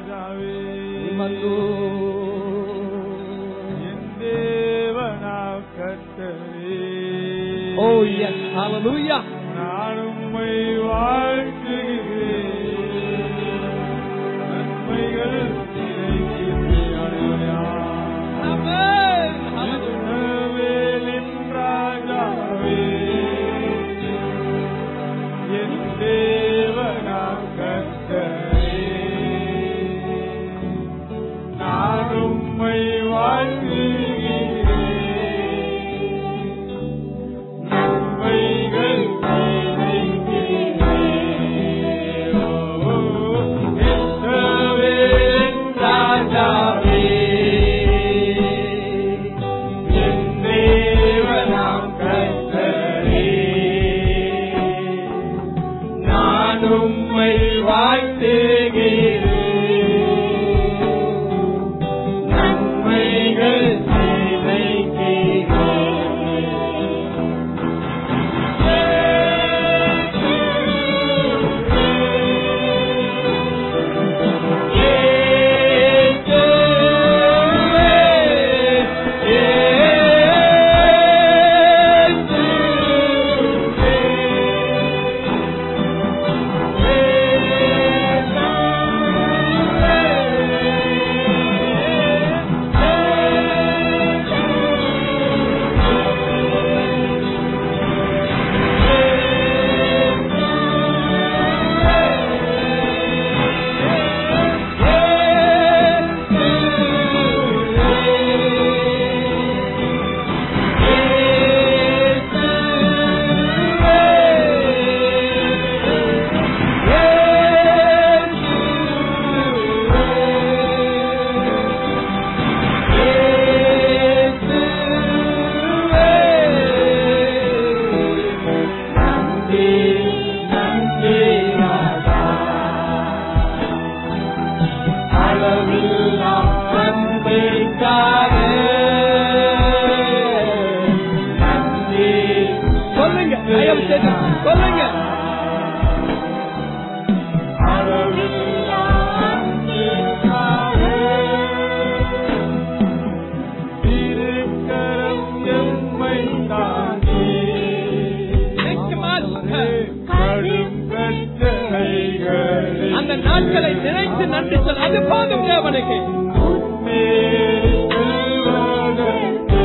ராஜாவே உமக்கு என் தேவனா கர்த்தரே ஓ எஸ் ஹalleluya நான் உம்மை வாழ்த்துகிறேன் நன்மைகள் நினைக்கிறேன் அல்லேலூயா. ஆமென் இஸ்ரவேலின் ராஜாவே, என் தேவனாம் கர்த்தரே, நான் உம்மை வாழ்த்துகிறேன். நன்மைகள் நினைக்கிறேன். ஓ, இஸ்ரவேலின் ராஜாவே, என் தேவனாம் கர்த்தரே, நான் உம்மை வாழ்த்துகிறேன். நன்மைகள் நினைக்கிறேன். சொல்லுங்க தயவு செய்து சொல்லுங்க திருக்கரம் எம்மை தாங்கி Thank you, Master. கடும் கட்டளைகளை அந்த நாட்களை நினைத்து நன்றி சொல் அது போதும் தேவனுக்கு முன்னே செல்வதற்கு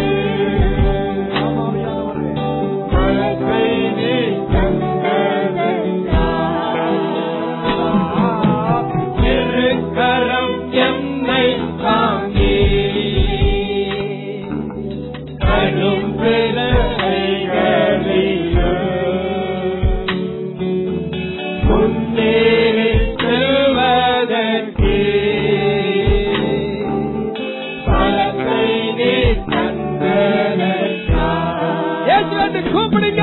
பலத்தை நீ தந்ததையா. திருக்கரம் என்னை தாங்கி கடும் பிழைகளிலும் முன்னேறி செல்வதற்கு பலத்தை நீ தந்ததையா. ஏசு என்று கூப்பிடுங்க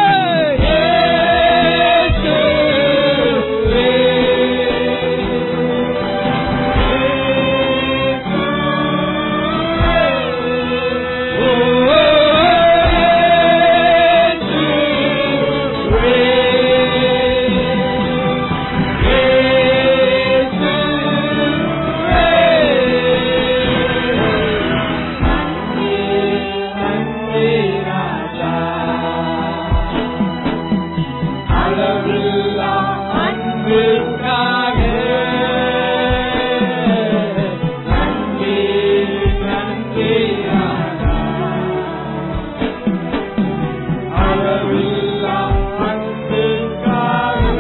அளவில்லா அன்பிற்காக நன்றி நன்றி ராஜா. அளவில்லா அன்பிற்காக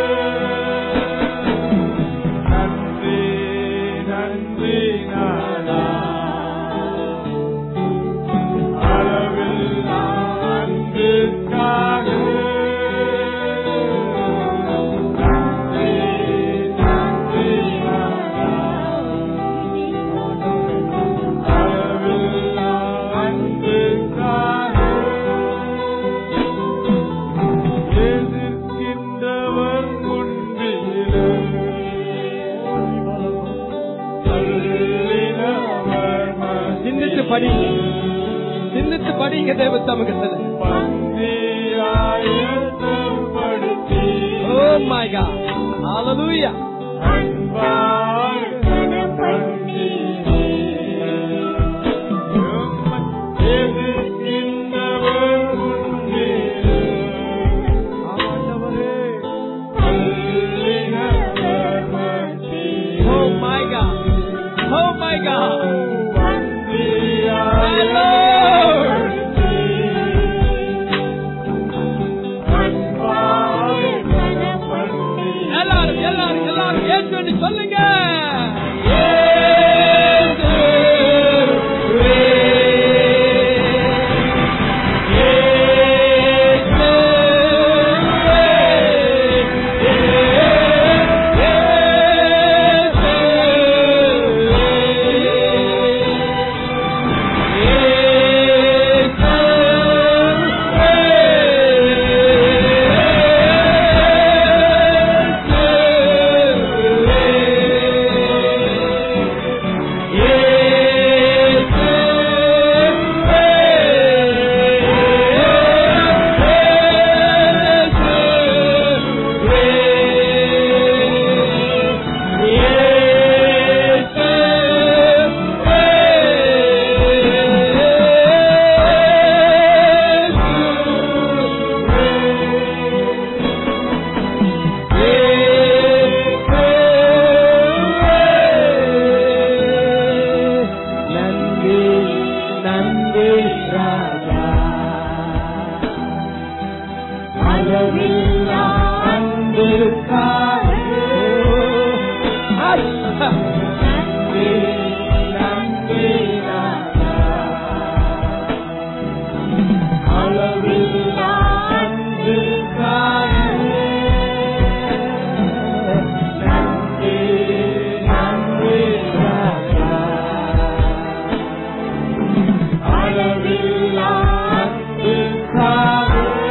நன்றி நன்றி நாதா. அளவில்லா அன்பிற்காக நன்றி நன்றி நாதா. அளவில்லா அன்பிற்காக எதிர்க்கின்றவர் முன்பிலும் தள்ளினவர் சிந்தித்து படி சிந்தித்து படிங்க தேவ சமூகத்தில் பந்தியாயத்தப்படுத்தி ஓ மை காட் ஹalleluya அன்பாய் எல்லாரும் எல்லாரும் ஏற்று என்று சொல்லுங்க நன்றி நன்றி ராஜா அளவில்லா அன்புக்காக நன்றி நன்றி ராஜா அளவில்லா அன்புக்காக நன்றி நன்றி ராஜா அளவில்லா அன்புக்காக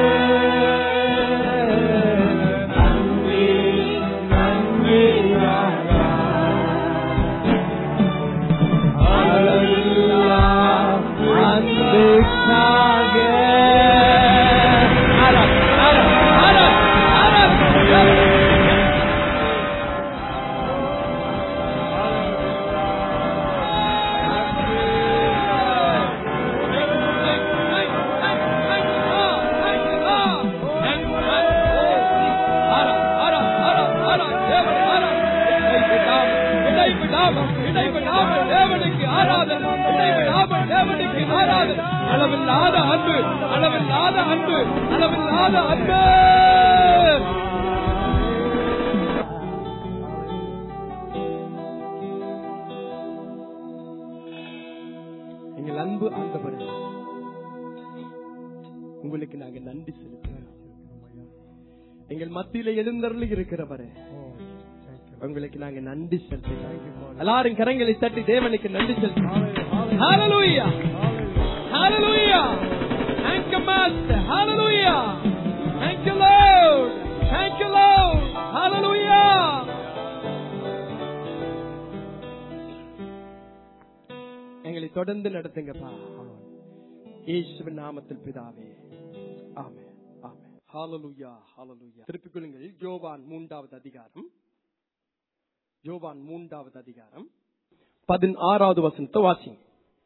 நன்றி நன்றி ராஜா அளவில்லா அன்புக்காக ஆரா, ஆரா, ஆரா, ஆரா. அளவில்லாத அன்பு அளவில்லாத அன்பு அளவில்லாத அன்பு எங்கள் அன்பு ஆண்டவரே உங்களுக்கு நாங்க நன்றி செலுத்துகிறோம் எங்கள் மத்தியில எழுந்தருளி இருக்கிறவரே உங்களுக்கு நாங்க நன்றி செலுத்துகிறோம் எல்லாரும் கரங்களை தட்டி தேவனுக்கு நன்றி செலுத்துகிறோம் Hallelujah. Hallelujah. Thank you, Master. Hallelujah. Thank you, Lord. Thank you, Lord. Hallelujah. எங்களை தொடர்ந்து நடத்துங்கப்பா இயேசுவின் நாமத்தில் பிதாவே ஆமே ஆமே ஹalleluya ஹalleluya திருப்பிக் கொள்ளுங்கள் யோவான் மூன்றாவது அதிகாரம் யோவான் மூன்றாவது அதிகாரம் பதினாறாவது வசனத்தை வாசிங்க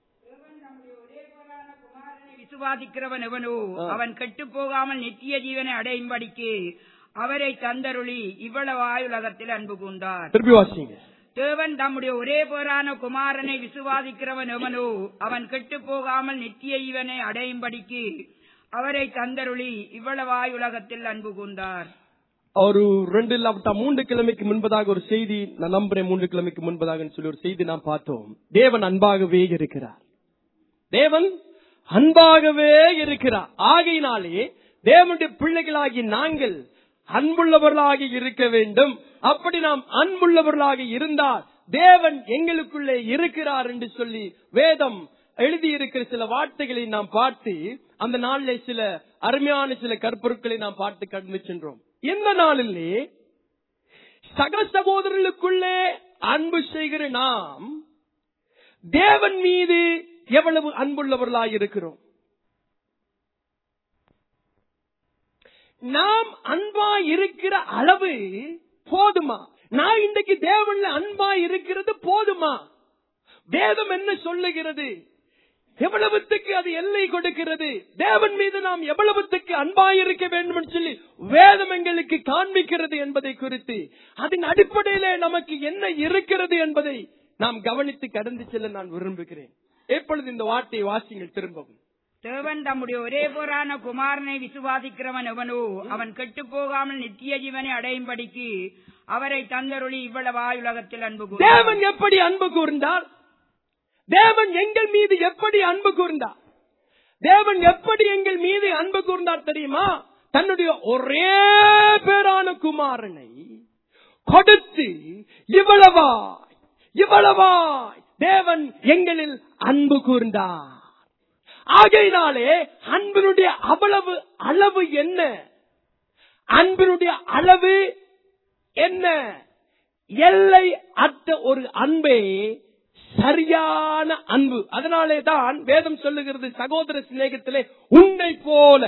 விசுவாசிக்கிறவன் எவனோ ஆ. அவன் கெட்டு போகாமல் நித்திய ஜீவனை அடையும்படிக்கு அவரை தந்தருளி இவ்வளவு ஆயுலகத்தில் அன்பு கூர்ந்தார் திருப்பி வாசிங்க தேவன் தம்முடைய ஒரே பேரான குமாரனை விசுவாசிக்கிறவன் எவனோ அவன் கெட்டு போகாமல் நித்திய ஜீவனை அடையும்படிக்கு அவரை தந்தருளி இவ்வளவு ஆயுலகத்தில் அன்பு கூர்ந்தார் ஒரு ரெண்டு இல்லாவிட்டா மூன்று கிழமைக்கு முன்பதாக ஒரு செய்தி நான் நம்புறேன் மூன்று கிழமைக்கு முன்பதாக சொல்லி ஒரு செய்தி நாம் பார்த்தோம் தேவன் அன்பாகவே இருக்கிறார் தேவன் அன்பாகவே இருக்கிறார் ஆகையினாலே தேவனுடைய பிள்ளைகளாகி நாங்கள் அன்புள்ளவர்களாக இருக்க வேண்டும் அப்படி நாம் அன்புள்ளவர்களாக இருந்தால் தேவன் எங்களுக்குள்ளே இருக்கிறார் என்று சொல்லி வேதம் எழுதியிருக்கிற சில வார்த்தைகளை நாம் பார்த்து அந்த நாளிலே சில அருமையான சில கற்பொருட்களை நாம் பார்த்து கடந்து சென்றோம் இந்த நாளிலே சக சகோதரர்களுக்குள்ளே அன்பு செய்கிற நாம் தேவன் மீது எவ்வளவு அன்புள்ளவர்களாய் இருக்கிறோம் நாம் அன்பா இருக்கிற அளவு போதுமா நான் இன்றைக்கு தேவன்ல அன்பா இருக்கிறது போதுமா வேதம் என்ன சொல்லுகிறது எவ்வளவுத்துக்கு அது எல்லை கொடுக்கிறது தேவன் மீது நாம் எவ்வளவுத்துக்கு அன்பாயிருக்க வேண்டும் என்று சொல்லி வேதம் எங்களுக்கு காண்பிக்கிறது என்பதை குறித்து அதன் அடிப்படையிலே நமக்கு என்ன இருக்கிறது என்பதை நாம் கவனித்து கடந்து செல்ல நான் விரும்புகிறேன் எப்பொழுது இந்த வார்த்தையை வாசிங்கள் திரும்பவும் தேவன் தம்முடைய ஒரே போரான குமாரனை விசுவாசிக்கிறவன் எவனோ அவன் கெட்டு போகாமல் நித்திய ஜீவனை அடையும்படிக்கு அவரை தந்தருளி இவ்வளவாய் உலகத்தில் அன்பு கூர்ந்தார். தேவன் எப்படி அன்பு கூர்ந்தார் தேவன் எங்கள் மீது எப்படி அன்பு கூர்ந்தார் தேவன் எப்படி எங்கள் மீது அன்பு கூர்ந்தார் தெரியுமா தன்னுடைய ஒரே பேரான குமாரனை கொடுத்து இவ்வளவாய் இவ்வளவாய் தேவன் எங்களில் அன்பு கூர்ந்தார் ஆகையினாலே அன்பினுடைய அவ்வளவு அளவு என்ன அன்பினுடைய அளவு என்ன எல்லை அற்ற ஒரு அன்பே சரியான அன்பு அதனாலே தான் வேதம் சொல்லுகிறது சகோதர சிநேகத்திலே உன்னை போல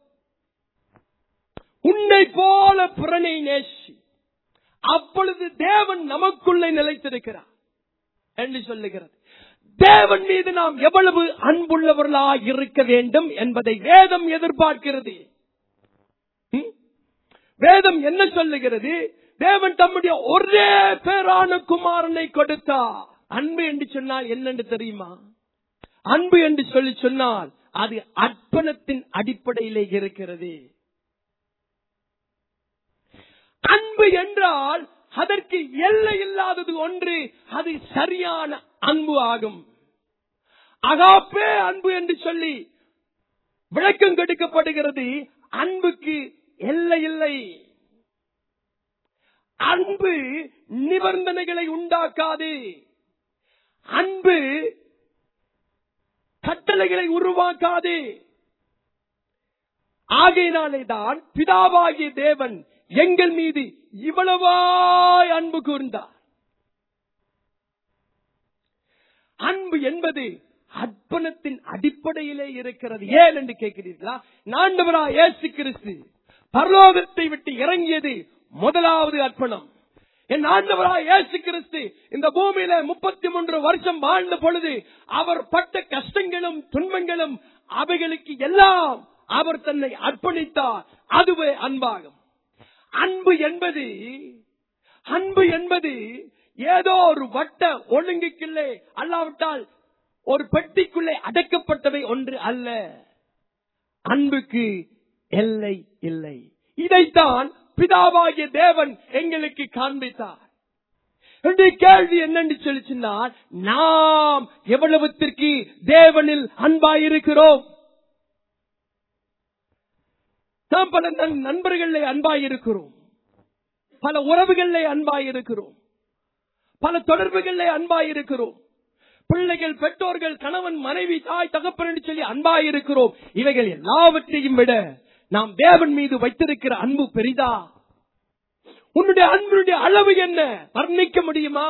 உன்னை போல புறனை நேசி அப்பொழுது தேவன் நமக்குள்ளே நிலைத்திருக்கிறார் என்று சொல்லுகிறது தேவன் மீது நாம் எவ்வளவு அன்புள்ளவர்களாய் இருக்க வேண்டும் என்பதை வேதம் எதிர்பார்க்கிறது ம்? வேதம் என்ன சொல்லுகிறது தேவன் தம்முடைய ஒரே பேரான குமாரனை கொடுத்தார் அன்பு என்று சொன்னால் என்னென்று தெரியுமா அன்பு என்று சொல்லி சொன்னால் அது அர்ப்பணத்தின் அடிப்படையிலே இருக்கிறது அன்பு என்றால் அதற்கு எல்லை இல்லாதது ஒன்று அது சரியான அன்பு ஆகும் அகாப்பே அன்பு என்று சொல்லி விளக்கம் கொடுக்கப்படுகிறது அன்புக்கு எல்லை இல்லை அன்பு நிபந்தனைகளை உண்டாக்காது அன்பு கட்டளைகளை உருவாக்காது ஆகையினாலே தான் பிதாவாகிய தேவன் எங்கள் மீது இவ்வளவாய் அன்பு கூர்ந்தார் அன்பு என்பது அர்ப்பணத்தின் அடிப்படையிலே இருக்கிறது ஏன் என்று கேட்கிறீர்களா நாண்டவரா இயேசு கிறிஸ்து பரலோகத்தை விட்டு இறங்கியது முதலாவது அர்ப்பணம் என் ஆண்டவரா இயேசு கிறிஸ்து இந்த பூமியில முப்பத்தி மூன்று வருஷம் வாழ்ந்த பொழுது அவர் பட்ட கஷ்டங்களும் துன்பங்களும் அவைகளுக்கு எல்லாம் அவர் தன்னை அர்ப்பணித்தார் அதுவே அன்பாகும் அன்பு என்பது அன்பு என்பது ஏதோ ஒரு வட்ட ஒழுங்குக்குள்ளே அல்லாவிட்டால் ஒரு பெட்டிக்குள்ளே அடக்கப்பட்டவை ஒன்று அல்ல அன்புக்கு எல்லை இல்லை இதைத்தான் பிதாவாகிய தேவன் எங்களுக்கு காண்பித்தார் என்னுடைய கேள்வி என்னன்னு சொல்லி சொன்னால் நாம் எவ்வளவுத்திற்கு தேவனில் அன்பாயிருக்கிறோம் நாம் பல நண்- நண்பர்களே அன்பாயிருக்கிறோம் பல உறவுகளிலே அன்பாயிருக்கிறோம் பல தொடர்புகளிலே அன்பாயிருக்கிறோம் பிள்ளைகள் பெற்றோர்கள் கணவன் மனைவி தாய் தகப்பன் என்று சொல்லி அன்பாயிருக்கிறோம் இவைகள் எல்லாவற்றையும் விட நாம் தேவன் மீது வைத்திருக்கிற அன்பு பெரிதா உன்னுடைய அன்பினுடைய அளவு என்ன வர்ணிக்க முடியுமா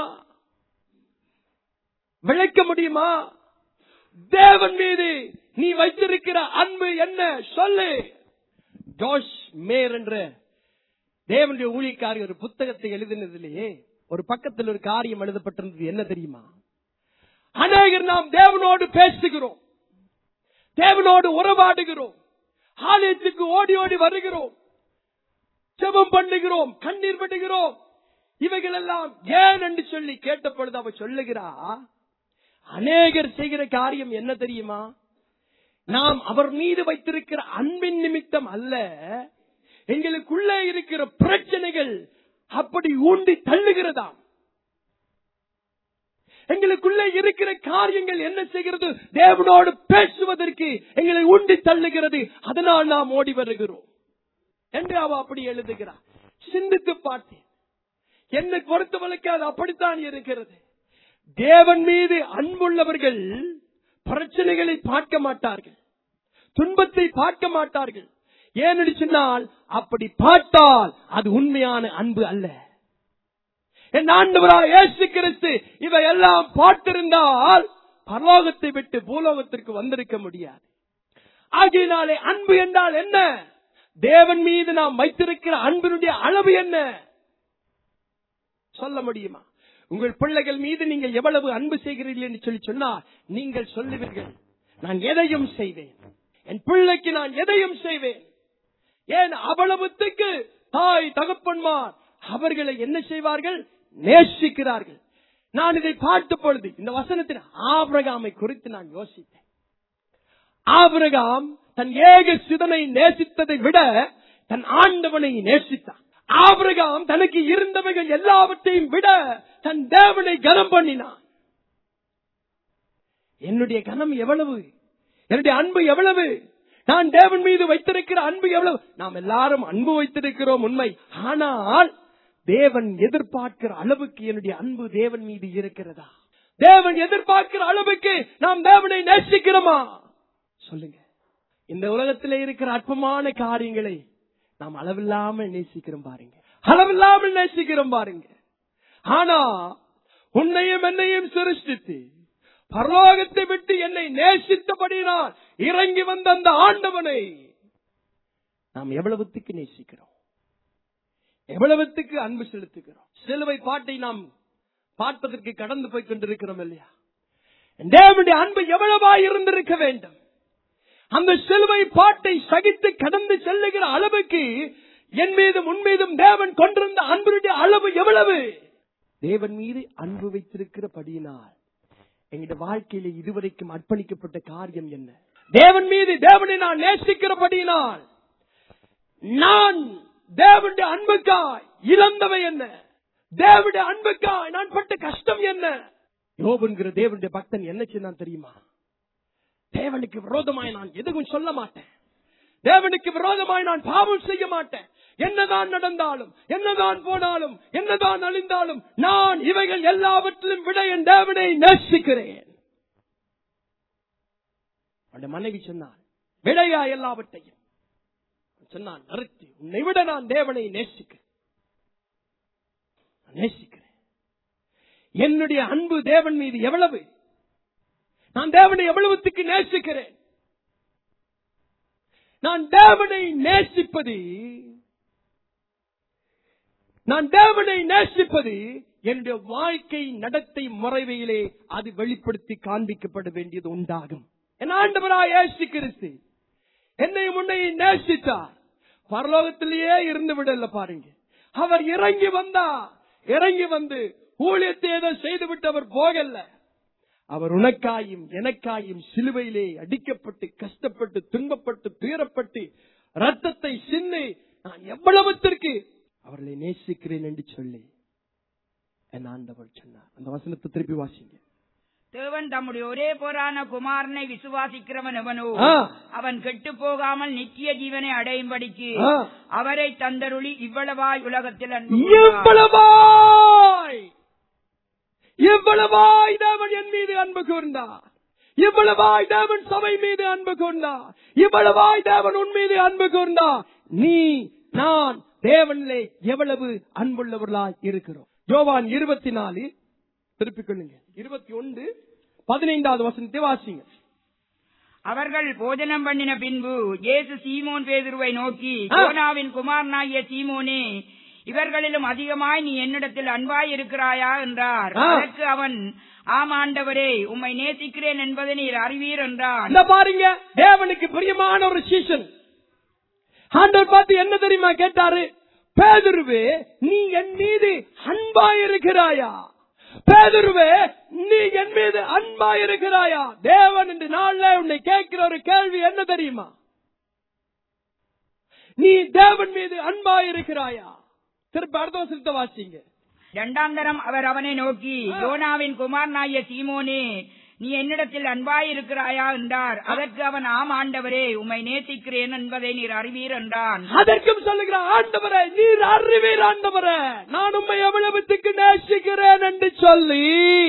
விளக்க முடியுமா தேவன் மீது நீ வைத்திருக்கிற அன்பு என்ன சொல்லு ஜோஷ் மேர் என்ற தேவனுடைய ஊழியக்காரி ஒரு புத்தகத்தை எழுதினதிலேயே ஒரு பக்கத்தில் ஒரு காரியம் எழுதப்பட்டிருந்தது என்ன தெரியுமா அநேகர் நாம் தேவனோடு பேசுகிறோம் தேவனோடு உறவாடுகிறோம் ஆலயத்துக்கு ஓடி ஓடி வருகிறோம் ஜெபம் பண்ணுகிறோம் கண்ணீர் விடுகிறோம் இவைகள் எல்லாம் ஏன் என்று சொல்லி கேட்ட பொழுது அவ சொல்லுகிறா அநேகர் செய்கிற காரியம் என்ன தெரியுமா நாம் அவர் மீது வைத்திருக்கிற அன்பின் நிமித்தம் அல்ல எங்களுக்குள்ளே இருக்கிற பிரச்சனைகள் அப்படி ஊண்டி தள்ளுகிறதாம் எங்களுக்குள்ளே இருக்கிற காரியங்கள் என்ன செய்கிறது தேவனோடு பேசுவதற்கு எங்களை உண்டி தள்ளுகிறது அதனால் நாம் ஓடி வருகிறோம் என்று அவ அப்படி எழுதுகிறார் சிந்தித்து பார்த்தேன் என்னை பொறுத்தவரைக்கு அது அப்படித்தான் இருக்கிறது தேவன் மீது அன்புள்ளவர்கள் பிரச்சனைகளை பார்க்க மாட்டார்கள் துன்பத்தை பார்க்க மாட்டார்கள் ஏனென்று சொன்னால் அப்படி பார்த்தால் அது உண்மையான அன்பு அல்ல என் ஆண்டவரா இயேசு கிறிஸ்து இவை எல்லாம் பார்த்திருந்தால் பரலோகத்தை விட்டு பூலோகத்திற்கு வந்திருக்க முடியாது ஆகையினாலே அன்பு என்றால் என்ன தேவன் மீது நாம் வைத்திருக்கிற அன்பினுடைய அளவு என்ன சொல்ல முடியுமா உங்கள் பிள்ளைகள் மீது நீங்கள் எவ்வளவு அன்பு செய்கிறீர்கள் என்று சொல்லி சொன்னால் நீங்கள் சொல்லுவீர்கள் நான் எதையும் செய்வேன் என் பிள்ளைக்கு நான் எதையும் செய்வேன் ஏன் அவ்வளவுத்துக்கு தாய் தகப்பன்மார் அவர்களை என்ன செய்வார்கள் நேசிக்கிறார்கள் நான் இதை பார்த்த பொழுது இந்த வசனத்தின் ஆபிரகாமை குறித்து நான் யோசித்தேன் ஆபிரகாம் தன் ஏக சிதனை நேசித்ததை விட தன் ஆண்டவனை நேசித்தான் ஆபிரகாம் தனக்கு இருந்தவைகள் எல்லாவற்றையும் விட தன் தேவனை கனம் பண்ணினான் என்னுடைய கனம் எவ்வளவு என்னுடைய அன்பு எவ்வளவு நான் தேவன் மீது வைத்திருக்கிற அன்பு எவ்வளவு நாம் எல்லாரும் அன்பு வைத்திருக்கிறோம் உண்மை ஆனால் தேவன் எதிர்பார்க்கிற அளவுக்கு என்னுடைய அன்பு தேவன் மீது இருக்கிறதா தேவன் எதிர்பார்க்கிற அளவுக்கு நாம் தேவனை நேசிக்கிறோமா சொல்லுங்க இந்த உலகத்திலே இருக்கிற அற்பமான காரியங்களை நாம் அளவில்லாமல் நேசிக்கிறோம் பாருங்க அளவில்லாமல் நேசிக்கிறோம் பாருங்க ஆனா உன்னையும் என்னையும் சிருஷ்டித்து பரலோகத்தை விட்டு என்னை நேசித்தபடினால் இறங்கி வந்த அந்த ஆண்டவனை நாம் எவ்வளவுத்துக்கு நேசிக்கிறோம் எவ்வளவுத்துக்கு அன்பு செலுத்துகிறோம் சிலுவை பாட்டை நாம் பார்ப்பதற்கு கடந்து போய் கொண்டிருக்கிறோம் இல்லையா தேவனுடைய அன்பு எவ்வளவாய் இருந்திருக்க வேண்டும் அந்த சிலுவை பாட்டை சகித்து கடந்து செல்லுகிற அளவுக்கு என் மீதும் உன் மீதும் தேவன் கொண்டிருந்த அன்பினுடைய அளவு எவ்வளவு தேவன் மீது அன்பு வைத்திருக்கிறபடியினால் எங்களுடைய வாழ்க்கையில இதுவரைக்கும் அர்ப்பணிக்கப்பட்ட காரியம் என்ன தேவன் மீது தேவனை நான் நேசிக்கிறபடியினால் நான் தேவனுடைய அன்புக்காய் இழந்தவை என்ன தேவனுடைய அன்புக்காய் நான் பட்ட கஷ்டம் என்ன யோபுங்கிற தேவனுடைய பக்தன் என்ன செய்தான் தெரியுமா தேவனுக்கு விரோதமாய் நான் எதுவும் சொல்ல மாட்டேன் தேவனுக்கு விரோதமாய் நான் பாவம் செய்ய மாட்டேன் என்னதான் நடந்தாலும் என்னதான் போனாலும் என்னதான் அழிந்தாலும் நான் இவைகள் எல்லாவற்றிலும் விட என் தேவனை நேசிக்கிறேன் அவருடைய மனைவி சொன்னான் விடையா எல்லாவற்றையும் சொன்னான் நிறுத்தி உன்னை விட நான் தேவனை நேசிக்கிறேன் நான் நேசிக்கிறேன் என்னுடைய அன்பு தேவன் மீது எவ்வளவு நான் தேவனை எவ்வளவுத்துக்கு நேசிக்கிறேன் நான் தேவனை நேசிப்பது நான் தேவனை நேசிப்பது என்னுடைய வாழ்க்கை நடத்தை முறைவையிலே அது வெளிப்படுத்தி காண்பிக்கப்பட வேண்டியது உண்டாகும் என் ஆண்டவராய் இயேசு கிறிஸ்து என்னை முன்னை நேசித்தார் பரலோகத்திலேயே இருந்து விடல பாருங்க அவர் இறங்கி வந்தா இறங்கி வந்து ஊழியத்தை ஏதோ செய்துவிட்டு அவர் போகல அவர் உனக்காயும் எனக்காயும் சிலுவையிலே அடிக்கப்பட்டு கஷ்டப்பட்டு துன்பப்பட்டு துயரப்பட்டு ரத்தத்தை சிந்தி நான் எவ்வளவுத்திற்கு அவர்களை நேசிக்கிறேன் என்று சொல்லி என் ஆண்டவர் சொன்னார் அந்த வசனத்தை திருப்பி வாசிங்க தேவன் தம்முடைய ஒரே போரான குமாரனை விசுவாசிக்கிறவன் எவனோ ஆ. அவன் கெட்டு போகாமல் நித்திய ஜீவனை அடையும்படிக்கு ஆ. அவரை தந்தருளி இவ்வளவாய் உலகத்தில் அன்பு கூர்ந்தார். எவ்வளவாய் எவ்வளவாய் தேவன் என் மீது அன்பு கூர்ந்தார் இவ்வளவாய் தேவன் சபை மீது அன்பு கூர்ந்தார் இவ்வளவாய் தேவன் உன் மீது அன்பு கூர்ந்தார் நீ நான் தேவனிலே எவ்வளவு அன்புள்ளவர்களாய் இருக்கிறோம் யோவான் இருபத்தி நாலு திருப்பிக் கொள்ளுங்க இருபத்தி ஒன்று பதினைந்தாவது வசனத்தை வாசிங்க அவர்கள் போஜனம் பண்ணின பின்பு இயேசு சீமோன் பேதுருவை நோக்கி ஆ. கோனாவின் குமாரனாகிய சீமோனே இவர்களிலும் அதிகமாய் நீ என்னிடத்தில் அன்பாய் இருக்கிறாயா என்றார் ஆ. அதற்கு அவன் ஆம் ஆண்டவரே உம்மை நேசிக்கிறேன் என்பதை நீர் அறிவீர் என்றான் இந்த பாருங்க தேவனுக்கு பிரியமான ஒரு சீசன் ஆண்டவர் பார்த்து என்ன தெரியுமா கேட்டாரு பேதுருவே நீ என் மீது அன்பாயிருக்கிறாயா பேதுருவே நீ என் மீது அன்பாயிருக்கிறாயா தேவன் இந்த நாள்ல உன்னை கேட்கிற ஒரு கேள்வி என்ன தெரியுமா நீ தேவன் மீது அன்பாயிருக்கிறாயா திருப்பி அடுத்த வசனத்தை வாசிங்க இரண்டாம் தரம் அவர் அவனை நோக்கி யோனாவின் குமாரனாகிய சீமோனே நீ என்னிடத்தில் அன்பாய் இருக்கிறாயா என்றார் அதற்கு அவன் ஆம் ஆண்டவரே உம்மை நேசிக்கிறேன் என்பதை நீர் அறிவீர் என்றான் அதற்கும் சொல்லுகிற ஆண்டவரே நீர் அறிவீர் ஆண்டவரே நான் உண்மை எவ்வளவுத்துக்கு நேசிக்கிறேன் என்று சொல்லி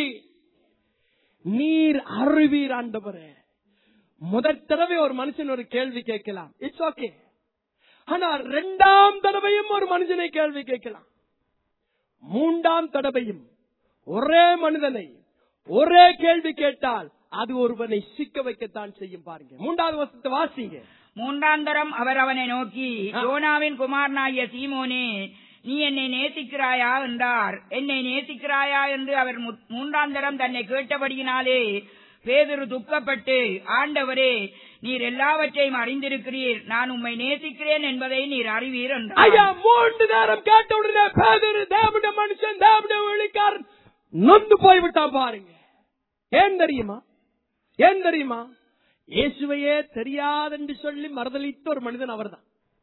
நீர் அறிவீர் ஆண்டவரே முதற் தடவை ஒரு மனுஷன் ஒரு கேள்வி கேட்கலாம் இட்ஸ் ஓகே ஆனா இரண்டாம் தடவையும் ஒரு மனுஷனை கேள்வி கேட்கலாம் மூன்றாம் தடவையும் ஒரே மனிதனை ஒரே கேள்வி கேட்டால் அது ஒருவனை சிக்க வைக்கத்தான் செய்யும் பாருங்க மூன்றாவது வருஷத்தை வாசிங்க மூன்றாம் தரம் அவர் அவனை நோக்கி ஆ. யோனாவின் குமாரனாகிய சீமோனே நீ என்னை நேசிக்கிறாயா என்றார் என்னை நேசிக்கிறாயா என்று அவர் மு- மூன்றாம் தரம் தன்னை கேட்டபடியினாலே பேதுரு துக்கப்பட்டு ஆண்டவரே நீர் எல்லாவற்றையும் அறிந்திருக்கிறீர் நான் உம்மை நேசிக்கிறேன் என்பதை நீர் அறிவீர் ஐயா என்றார் மூன்று நேரம் கேட்ட உடனே பேதரு தேவனுடைய மனுஷன் தேவனுடைய ஒளிக்காரன் நொந்து போய்விட்டான் பாருங்க ஏன் தெரியுமா ஏன் தெரியுமா இயேசுவையே தெரியாதென்று சொல்லி மறுதளித்த ஒரு மனிதன் அவர்தான்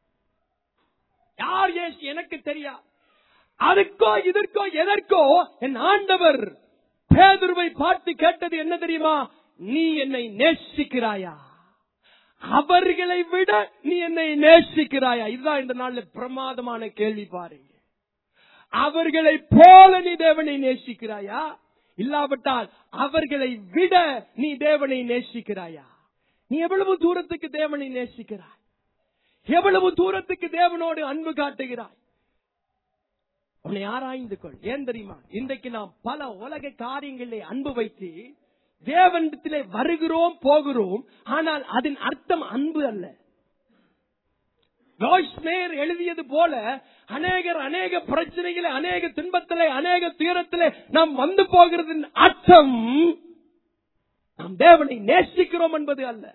யார் இயேசு எனக்கு தெரியாது அதுக்கோ இதற்கோ எதற்கோ என் ஆண்டவர் பேதுருவை பார்த்து கேட்டது என்ன தெரியுமா நீ என்னை நேசிக்கிறாயா அவர்களை விட நீ என்னை நேசிக்கிறாயா இதுதான் இந்த நாள்ல பிரமாதமான கேள்வி பாருங்க அவர்களை போல நீ தேவனை நேசிக்கிறாயா இல்லாவிட்டால் அவர்களை விட நீ தேவனை நேசிக்கிறாயா நீ எவ்வளவு தூரத்துக்கு தேவனை நேசிக்கிறாய் எவ்வளவு தூரத்துக்கு தேவனோடு அன்பு காட்டுகிறாய் உன்னை ஆராய்ந்து கொள் ஏன் தெரியுமா இன்றைக்கு நாம் பல உலக காரியங்களை அன்பு வைத்து தேவனிடத்திலே வருகிறோம் போகிறோம் ஆனால் அதன் அர்த்தம் அன்பு அல்ல யோஷ்மேர் எழுதியது போல அநேகர் அநேக பிரச்சனைகளை அநேக துன்பத்திலே அநேக துயரத்திலே நாம் வந்து போகிறதின் அர்த்தம் நாம் தேவனை நேசிக்கிறோம் என்பது அல்ல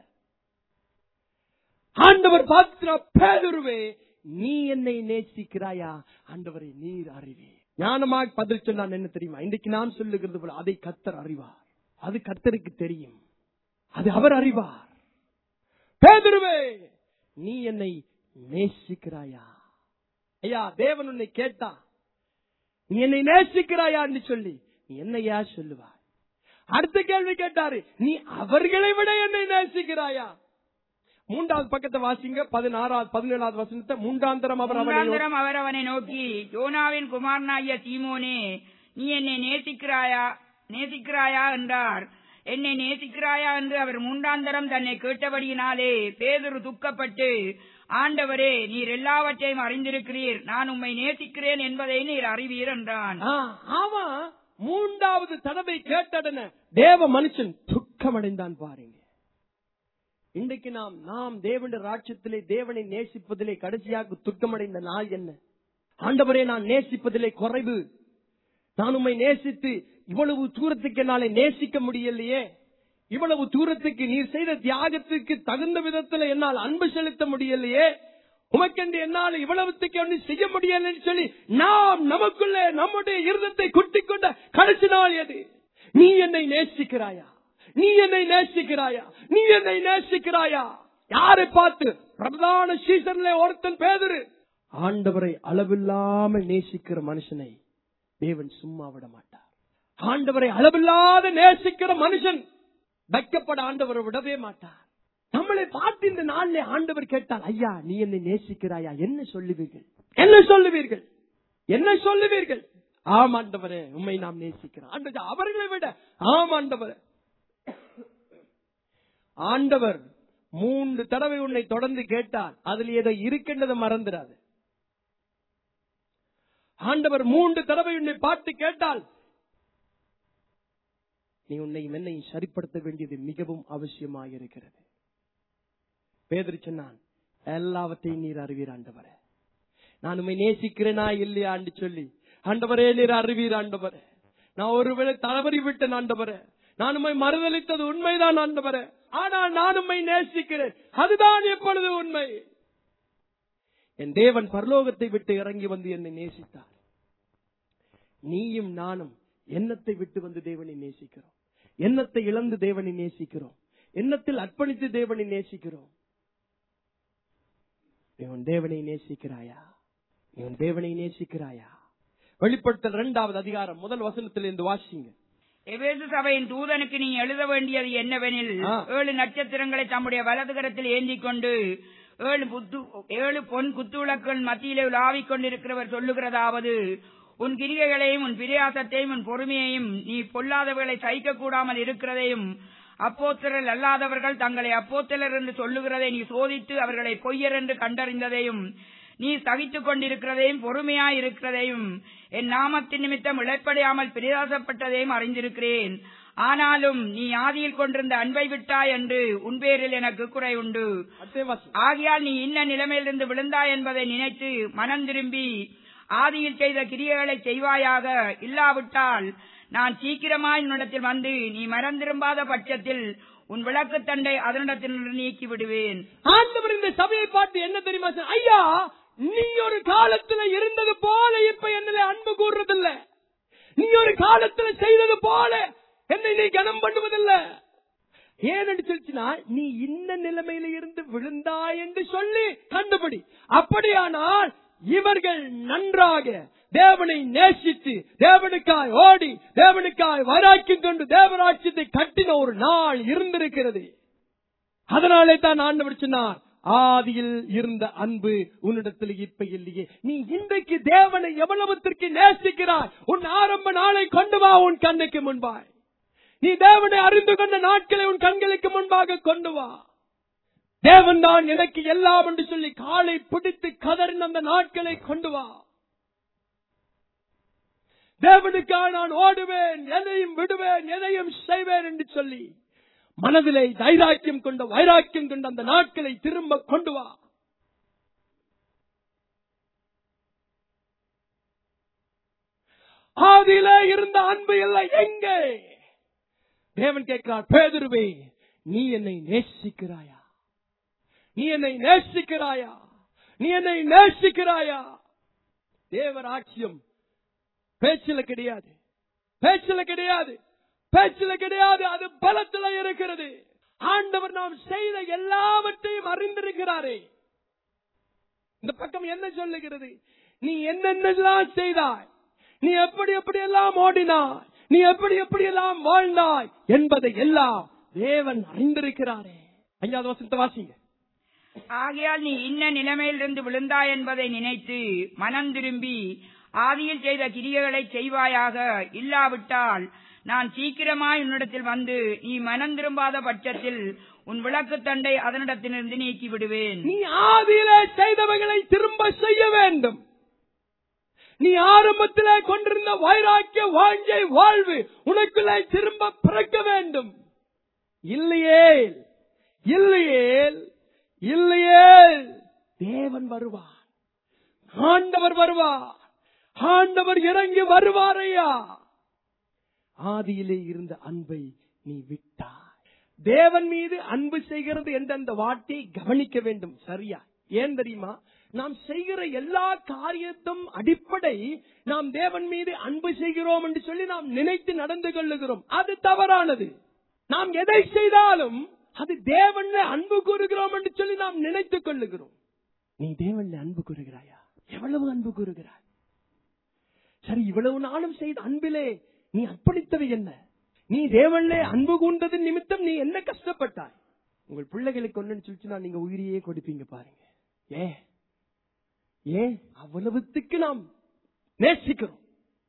ஆண்டவர் பார்க்கிறா பேதுருவே நீ என்னை நேசிக்கிறாயா ஆண்டவரை நீர் அறிவே ஞானமாக பதில் சொன்னான் என்ன தெரியுமா இன்றைக்கு நான் சொல்லுகிறது போல அதை கத்தர் அறிவார் அது கர்த்தருக்கு தெரியும் அது அவர் அறிவார் பேதுருவே நீ என்னை நேசிக்கிறாயா ஐயா தேவன் உன்னை கேட்டா நீ என்னை நேசிக்கிறாயா என்று சொல்லி நீ என்னையா சொல்லுவாய் அடுத்த கேள்வி கேட்டாரு நீ அவர்களை விட என்னை நேசிக்கிறாயா மூன்றாவது பக்கத்தை வாசிங்க பதினாறாவது பதினேழாவது வசனத்தை மூன்றாந்தரம் அவர் அவனை நோக்கி- முகாந்திரம் அவர் அவனை நோக்கி யோனாவின் குமாரனாகிய சீமோனே நீ என்னை நேசிக்கிறாயா நேசிக்கிறாயா என்றார் என்னை நேசிக்கிறாயா என்று அவர் மூன்றாந்தரம் தன்னை கேட்டபடியினாலே பேதுரு துக்கப்பட்டு ஆண்டவரே நீர் எல்லாவற்றையும் அறிந்திருக்கிறீர் நான் உம்மை நேசிக்கிறேன் என்பதை நீர் அறிவீர் என்றான் ஆ, அவன் மூன்றாவது தடவை கேட்டடன தேவ மனுஷன் துக்கமடைந்தான் பாருங்க இன்றைக்கு நாம் நாம் தேவனுடைய ராட்சத்திலே தேவனை நேசிப்பதிலே கடைசியாக துக்கமடைந்த நாள் என்ன ஆண்டவரே நான் நேசிப்பதிலே குறைவு நான் உம்மை நேசித்து இவ்வளவு தூரத்துக்கு என்னாலே நேசிக்க முடியலையே இவ்வளவு தூரத்துக்கு நீர் செய்த தியாகத்துக்கு தகுந்த விதத்துல என்னால் அன்பு செலுத்த முடியலையே உமக்கென்று என்னால் இவ்வளவுத்துக்கு ஒன்று செய்ய முடியலன்னு சொல்லி நாம் நமக்குள்ளே நம்முடைய இருதத்தை குட்டிக் கொண்ட கடைசி நாள் எது நீ என்னை நேசிக்கிறாயா நீ என்னை நேசிக்கிறாயா நீ என்னை நேசிக்கிறாயா யாரை பார்த்து பிரதான சீசன்ல ஒருத்தன் பேதுரு ஆண்டவரை அளவில்லாமல் நேசிக்கிற மனுஷனை தேவன் சும்மா விட மாட்டார் ஆண்டவரை அளவில்லாத நேசிக்கிற மனுஷன் வைக்கப்பட ஆண்டவரை விடவே மாட்டார் நம்மளை பார்த்து இந்த நாள்ல ஆண்டவர் கேட்டால் ஐயா நீ என்னை நேசிக்கிறாயா என்ன சொல்லுவீர்கள் என்ன சொல்லுவீர்கள் என்ன சொல்லுவீர்கள் ஆம் ஆண்டவரே உண்மை நாம் நேசிக்கிறோம் ஆண்டவர் அவர்களை விட ஆம் ஆண்டவரே ஆண்டவர் மூன்று தடவை உன்னை தொடர்ந்து கேட்டால் அதில் ஏதோ இருக்கின்றதை மறந்துடாது ஆண்டவர் மூன்று தடவை உன்னை பார்த்து கேட்டால் நீ உன்னையும் என்னையும் சரிப்படுத்த வேண்டியது மிகவும் அவசியமாக இருக்கிறது பேதரி சொன்னான் எல்லாவற்றையும் நீர் அறிவீர் ஆண்டவரே நான் உண்மை நேசிக்கிறேனா இல்லையா என்று சொல்லி ஆண்டவரே நீர் அறிவீர் ஆண்டவரே நான் ஒருவேளை தவறி விட்டேன் ஆண்டவரே நான் உண்மை மறுதளித்தது உண்மைதான் ஆண்டவரே ஆனால் நான் உண்மை நேசிக்கிறேன் அதுதான் எப்பொழுது உண்மை என் தேவன் பரலோகத்தை விட்டு இறங்கி வந்து என்னை நேசித்தார் நீயும் நானும் எண்ணத்தை விட்டு வந்து தேவனை நேசிக்கிறோம் எண்ணத்தை இழந்து தேவனை நேசிக்கிறோம் எண்ணத்தில் அர்ப்பணித்து தேவனை நேசிக்கிறோம் நீ உன் தேவனை நேசிக்கிறாயா நீ உன் தேவனை நேசிக்கிறாயா வெளிப்படுத்தல் இரண்டாவது அதிகாரம் முதல் வசனத்தில் இருந்து வாசிங்க எபேசு சபையின் தூதனுக்கு நீ எழுத வேண்டியது என்னவெனில் ஆ. ஏழு நட்சத்திரங்களை தம்முடைய வலது கரத்தில் ஏந்திக் கொண்டு ஏழு புத்து ஏழு பொன் குத்துவிளக்குகள் மத்தியிலே உலாவிக் கொண்டிருக்கிறவர் சொல்லுகிறதாவது உன் கிரிகைகளையும் உன் பிரியாசத்தையும் உன் பொறுமையையும் நீ பொல்லாதவர்களை சகிக்க கூடாமல் இருக்கிறதையும் அப்போத்தலர் அல்லாதவர்கள் தங்களை அப்போத்தலர் என்று சொல்லுகிறதை நீ சோதித்து அவர்களை பொய்யர் என்று கண்டறிந்ததையும் நீ சகித்துக் கொண்டிருக்கிறதையும் பொறுமையாய் இருக்கிறதையும் என் நாமத்தின் நிமித்தம் இழைப்படையாமல் பிரயாசப்பட்டதையும் அறிந்திருக்கிறேன் ஆனாலும் நீ ஆதியில் கொண்டிருந்த அன்பை விட்டாய் என்று உன் பேரில் எனக்கு குறை உண்டு அடுத்த வாசி ஆகையால் நீ இன்ன நிலைமையிலிருந்து விழுந்தாய் என்பதை நினைத்து மனம் திரும்பி ஆதியில் செய்த கிரியைகளை செய்வாயாக இல்லாவிட்டால் நான் சீக்கிரமாய் உன்னிடத்தில் வந்து நீ மனம் திரும்பாத பட்சத்தில் உன் விளக்குத் தண்டை அதனிடத்தில் நீக்கி விடுவேன் ஆண்டவர் இந்த சபையை பார்த்து என்ன தெரியுமா சொன்னார்? ஐயா நீ ஒரு காலத்துல இருந்தது போல இப்ப என்னில அன்பு கூறுறதில்ல நீ ஒரு காலத்துல செய்தது போல என்னை நீ கனம் பண்ணுவதில்ல ஏன்னு சொல்லிச்சுன்னா நீ இந்த நிலைமையில இருந்து விழுந்தாய் என்று சொல்லி கண்டுபிடி அப்படியானால் இவர்கள் நன்றாக தேவனை நேசித்து தேவனுக்காய் ஓடி தேவனுக்காய் வைராக்கியம் கொண்டு தேவராட்சியத்தை கட்டின ஒரு நாள் இருந்திருக்கிறது அதனாலே தான் ஆண்டவர் சொன்னார் ஆதியில் இருந்த அன்பு உன்னிடத்தில் இப்ப இல்லையே நீ இன்றைக்கு தேவனை எவ்வளவுத்திற்கு நேசிக்கிறாய் உன் ஆரம்ப நாளை கொண்டு வா உன் கண்ணுக்கு முன்பாய் நீ தேவனை அறிந்து கொண்ட நாட்களை உன் கண்களுக்கு முன்பாக கொண்டு வா தேவன் தான் எனக்கு எல்லாம் என்று சொல்லி காலை பிடித்து கதறின அந்த நாட்களை கொண்டு வா தேவனுக்காக நான் ஓடுவேன் எதையும் விடுவேன் எதையும் செய்வேன் என்று சொல்லி மனதிலே தைராக்கியம் கொண்ட வைராக்கியம் கொண்ட அந்த நாட்களை திரும்ப கொண்டு வா ஆதியிலே இருந்த அன்பு எல்லாம் எங்கே தேவன் கேட்கிறார் பேதுருவே நீ என்னை நேசிக்கிறாயா நீ என்னை நேசிக்கிறாயா நீ என்னை நேசிக்கிறாயா தேவராட்சியம் பேச்சில கிடையாது பேச்சில கிடையாது பேச்சில கிடையாது அது பலத்துல இருக்கிறது ஆண்டவர் நாம் செய்த எல்லாவற்றையும் அறிந்திருக்கிறாரே இந்த பக்கம் என்ன சொல்லுகிறது நீ என்னென்னலாம் செய்தாய் நீ எப்படி எப்படி எல்லாம் ஓடினாய் நீ எப்படி எப்படி எல்லாம் வாழ்ந்தாய் என்பதை எல்லாம் தேவன் அறிந்திருக்கிறாரே ஐந்தாவது வசனத்தை வாசிங்க ஆகையால் நீ இன்ன நிலைமையிலிருந்து விழுந்தாய் என்பதை நினைத்து மனம் திரும்பி ஆதியில் செய்த கிரியைகளை செய்வாயாக இல்லாவிட்டால் நான் சீக்கிரமாய் உன்னிடத்தில் வந்து நீ மனம் திரும்பாத பட்சத்தில் உன் விளக்கு தண்டை அதனிடத்திலிருந்து நீக்கி விடுவேன் நீ ஆதியிலே செய்தவைகளை திரும்ப செய்ய வேண்டும் நீ ஆரம்பத்திலே கொண்டிருந்த வைராக்கிய வாஞ்சை வாழ்வு உனக்குள்ளே திரும்ப பிறக்க வேண்டும் இல்லையேல் இல்லையேல் இல்லையேல் தேவன் வருவார் ஆண்டவர் வருவார் ஆண்டவர் இறங்கி வருவாரையா ஆதியிலே இருந்த அன்பை நீ விட்டாய் தேவன் மீது அன்பு செய்கிறது என்ற அந்த வார்த்தையை கவனிக்க வேண்டும் சரியா ஏன் தெரியுமா நாம் செய்கிற எல்லா காரியத்தும் அடிப்படை நாம் தேவன் மீது அன்பு செய்கிறோம் என்று சொல்லி நாம் நினைத்து நடந்து கொள்ளுகிறோம் அது தவறானது நாம் எதை செய்தாலும் அது தேவன்ல அன்பு கூறுகிறோம் என்று சொல்லி நாம் நினைத்துக் கொள்ளுகிறோம் நீ தேவன்ல அன்பு கூறுகிறாயா எவ்வளவு அன்பு கூறுகிறாய் சரி இவ்வளவு நாளும் செய்த அன்பிலே நீ அர்ப்பணித்தவை என்ன நீ தேவன்லே அன்பு கூர்ந்தது நிமித்தம் நீ என்ன கஷ்டப்பட்டாய் உங்கள் பிள்ளைகளுக்கு ஒன்னு சொல்லிச்சுன்னா நீங்க உயிரையே கொடுப்பீங்க பாருங்க ஏ ஏன் அவ்வளவுத்துக்கு நாம் நேசிக்கிறோம்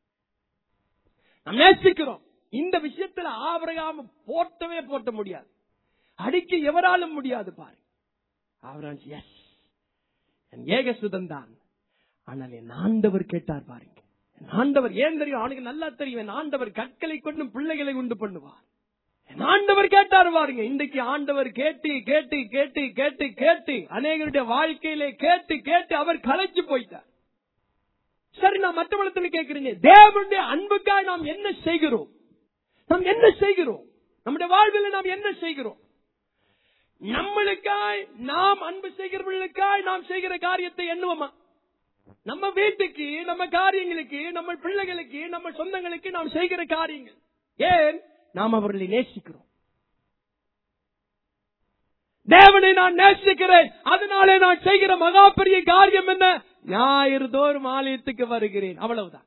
நாம் நேசிக்கிறோம் இந்த விஷயத்துல ஆபரகாம போட்டவே போட்ட முடியாது அடிக்க எவராலும் முடியாது பாரு அவரான் எஸ் என் ஏகசுதன் தான் ஆனால் என் ஆண்டவர் கேட்டார் பாருங்க என் ஆண்டவர் ஏன் தெரியும் அவனுக்கு நல்லா தெரியும் என் ஆண்டவர் கற்களை கொண்டும் பிள்ளைகளை உண்டு பண்ணுவார் என் ஆண்டவர் கேட்டார் பாருங்க இன்றைக்கு ஆண்டவர் கேட்டு கேட்டு கேட்டு கேட்டு கேட்டு அநேகருடைய வாழ்க்கையிலே கேட்டு கேட்டு அவர் கலைச்சு போயிட்டார் சரி நான் மற்றவளத்தில் கேட்கிறீங்க தேவனுடைய அன்புக்காய் நாம் என்ன செய்கிறோம் நாம் என்ன செய்கிறோம் நம்முடைய வாழ்வில் நாம் என்ன செய்கிறோம் நம்மளுக்காய் நாம் அன்பு செய்கிறவர்களுக்காய் நாம் செய்கிற காரியத்தை எண்ணுவோமா நம்ம வீட்டுக்கு நம்ம காரியங்களுக்கு நம்ம பிள்ளைகளுக்கு நம்ம சொந்தங்களுக்கு நாம் செய்கிற காரியங்கள் ஏன் நாம் அவர்களை நேசிக்கிறோம் தேவனை நான் நேசிக்கிறேன் அதனாலே நான் செய்கிற மகா பெரிய காரியம் என்ன ஞாயிறு தோறும் ஆலயத்துக்கு வருகிறேன் அவ்வளவுதான்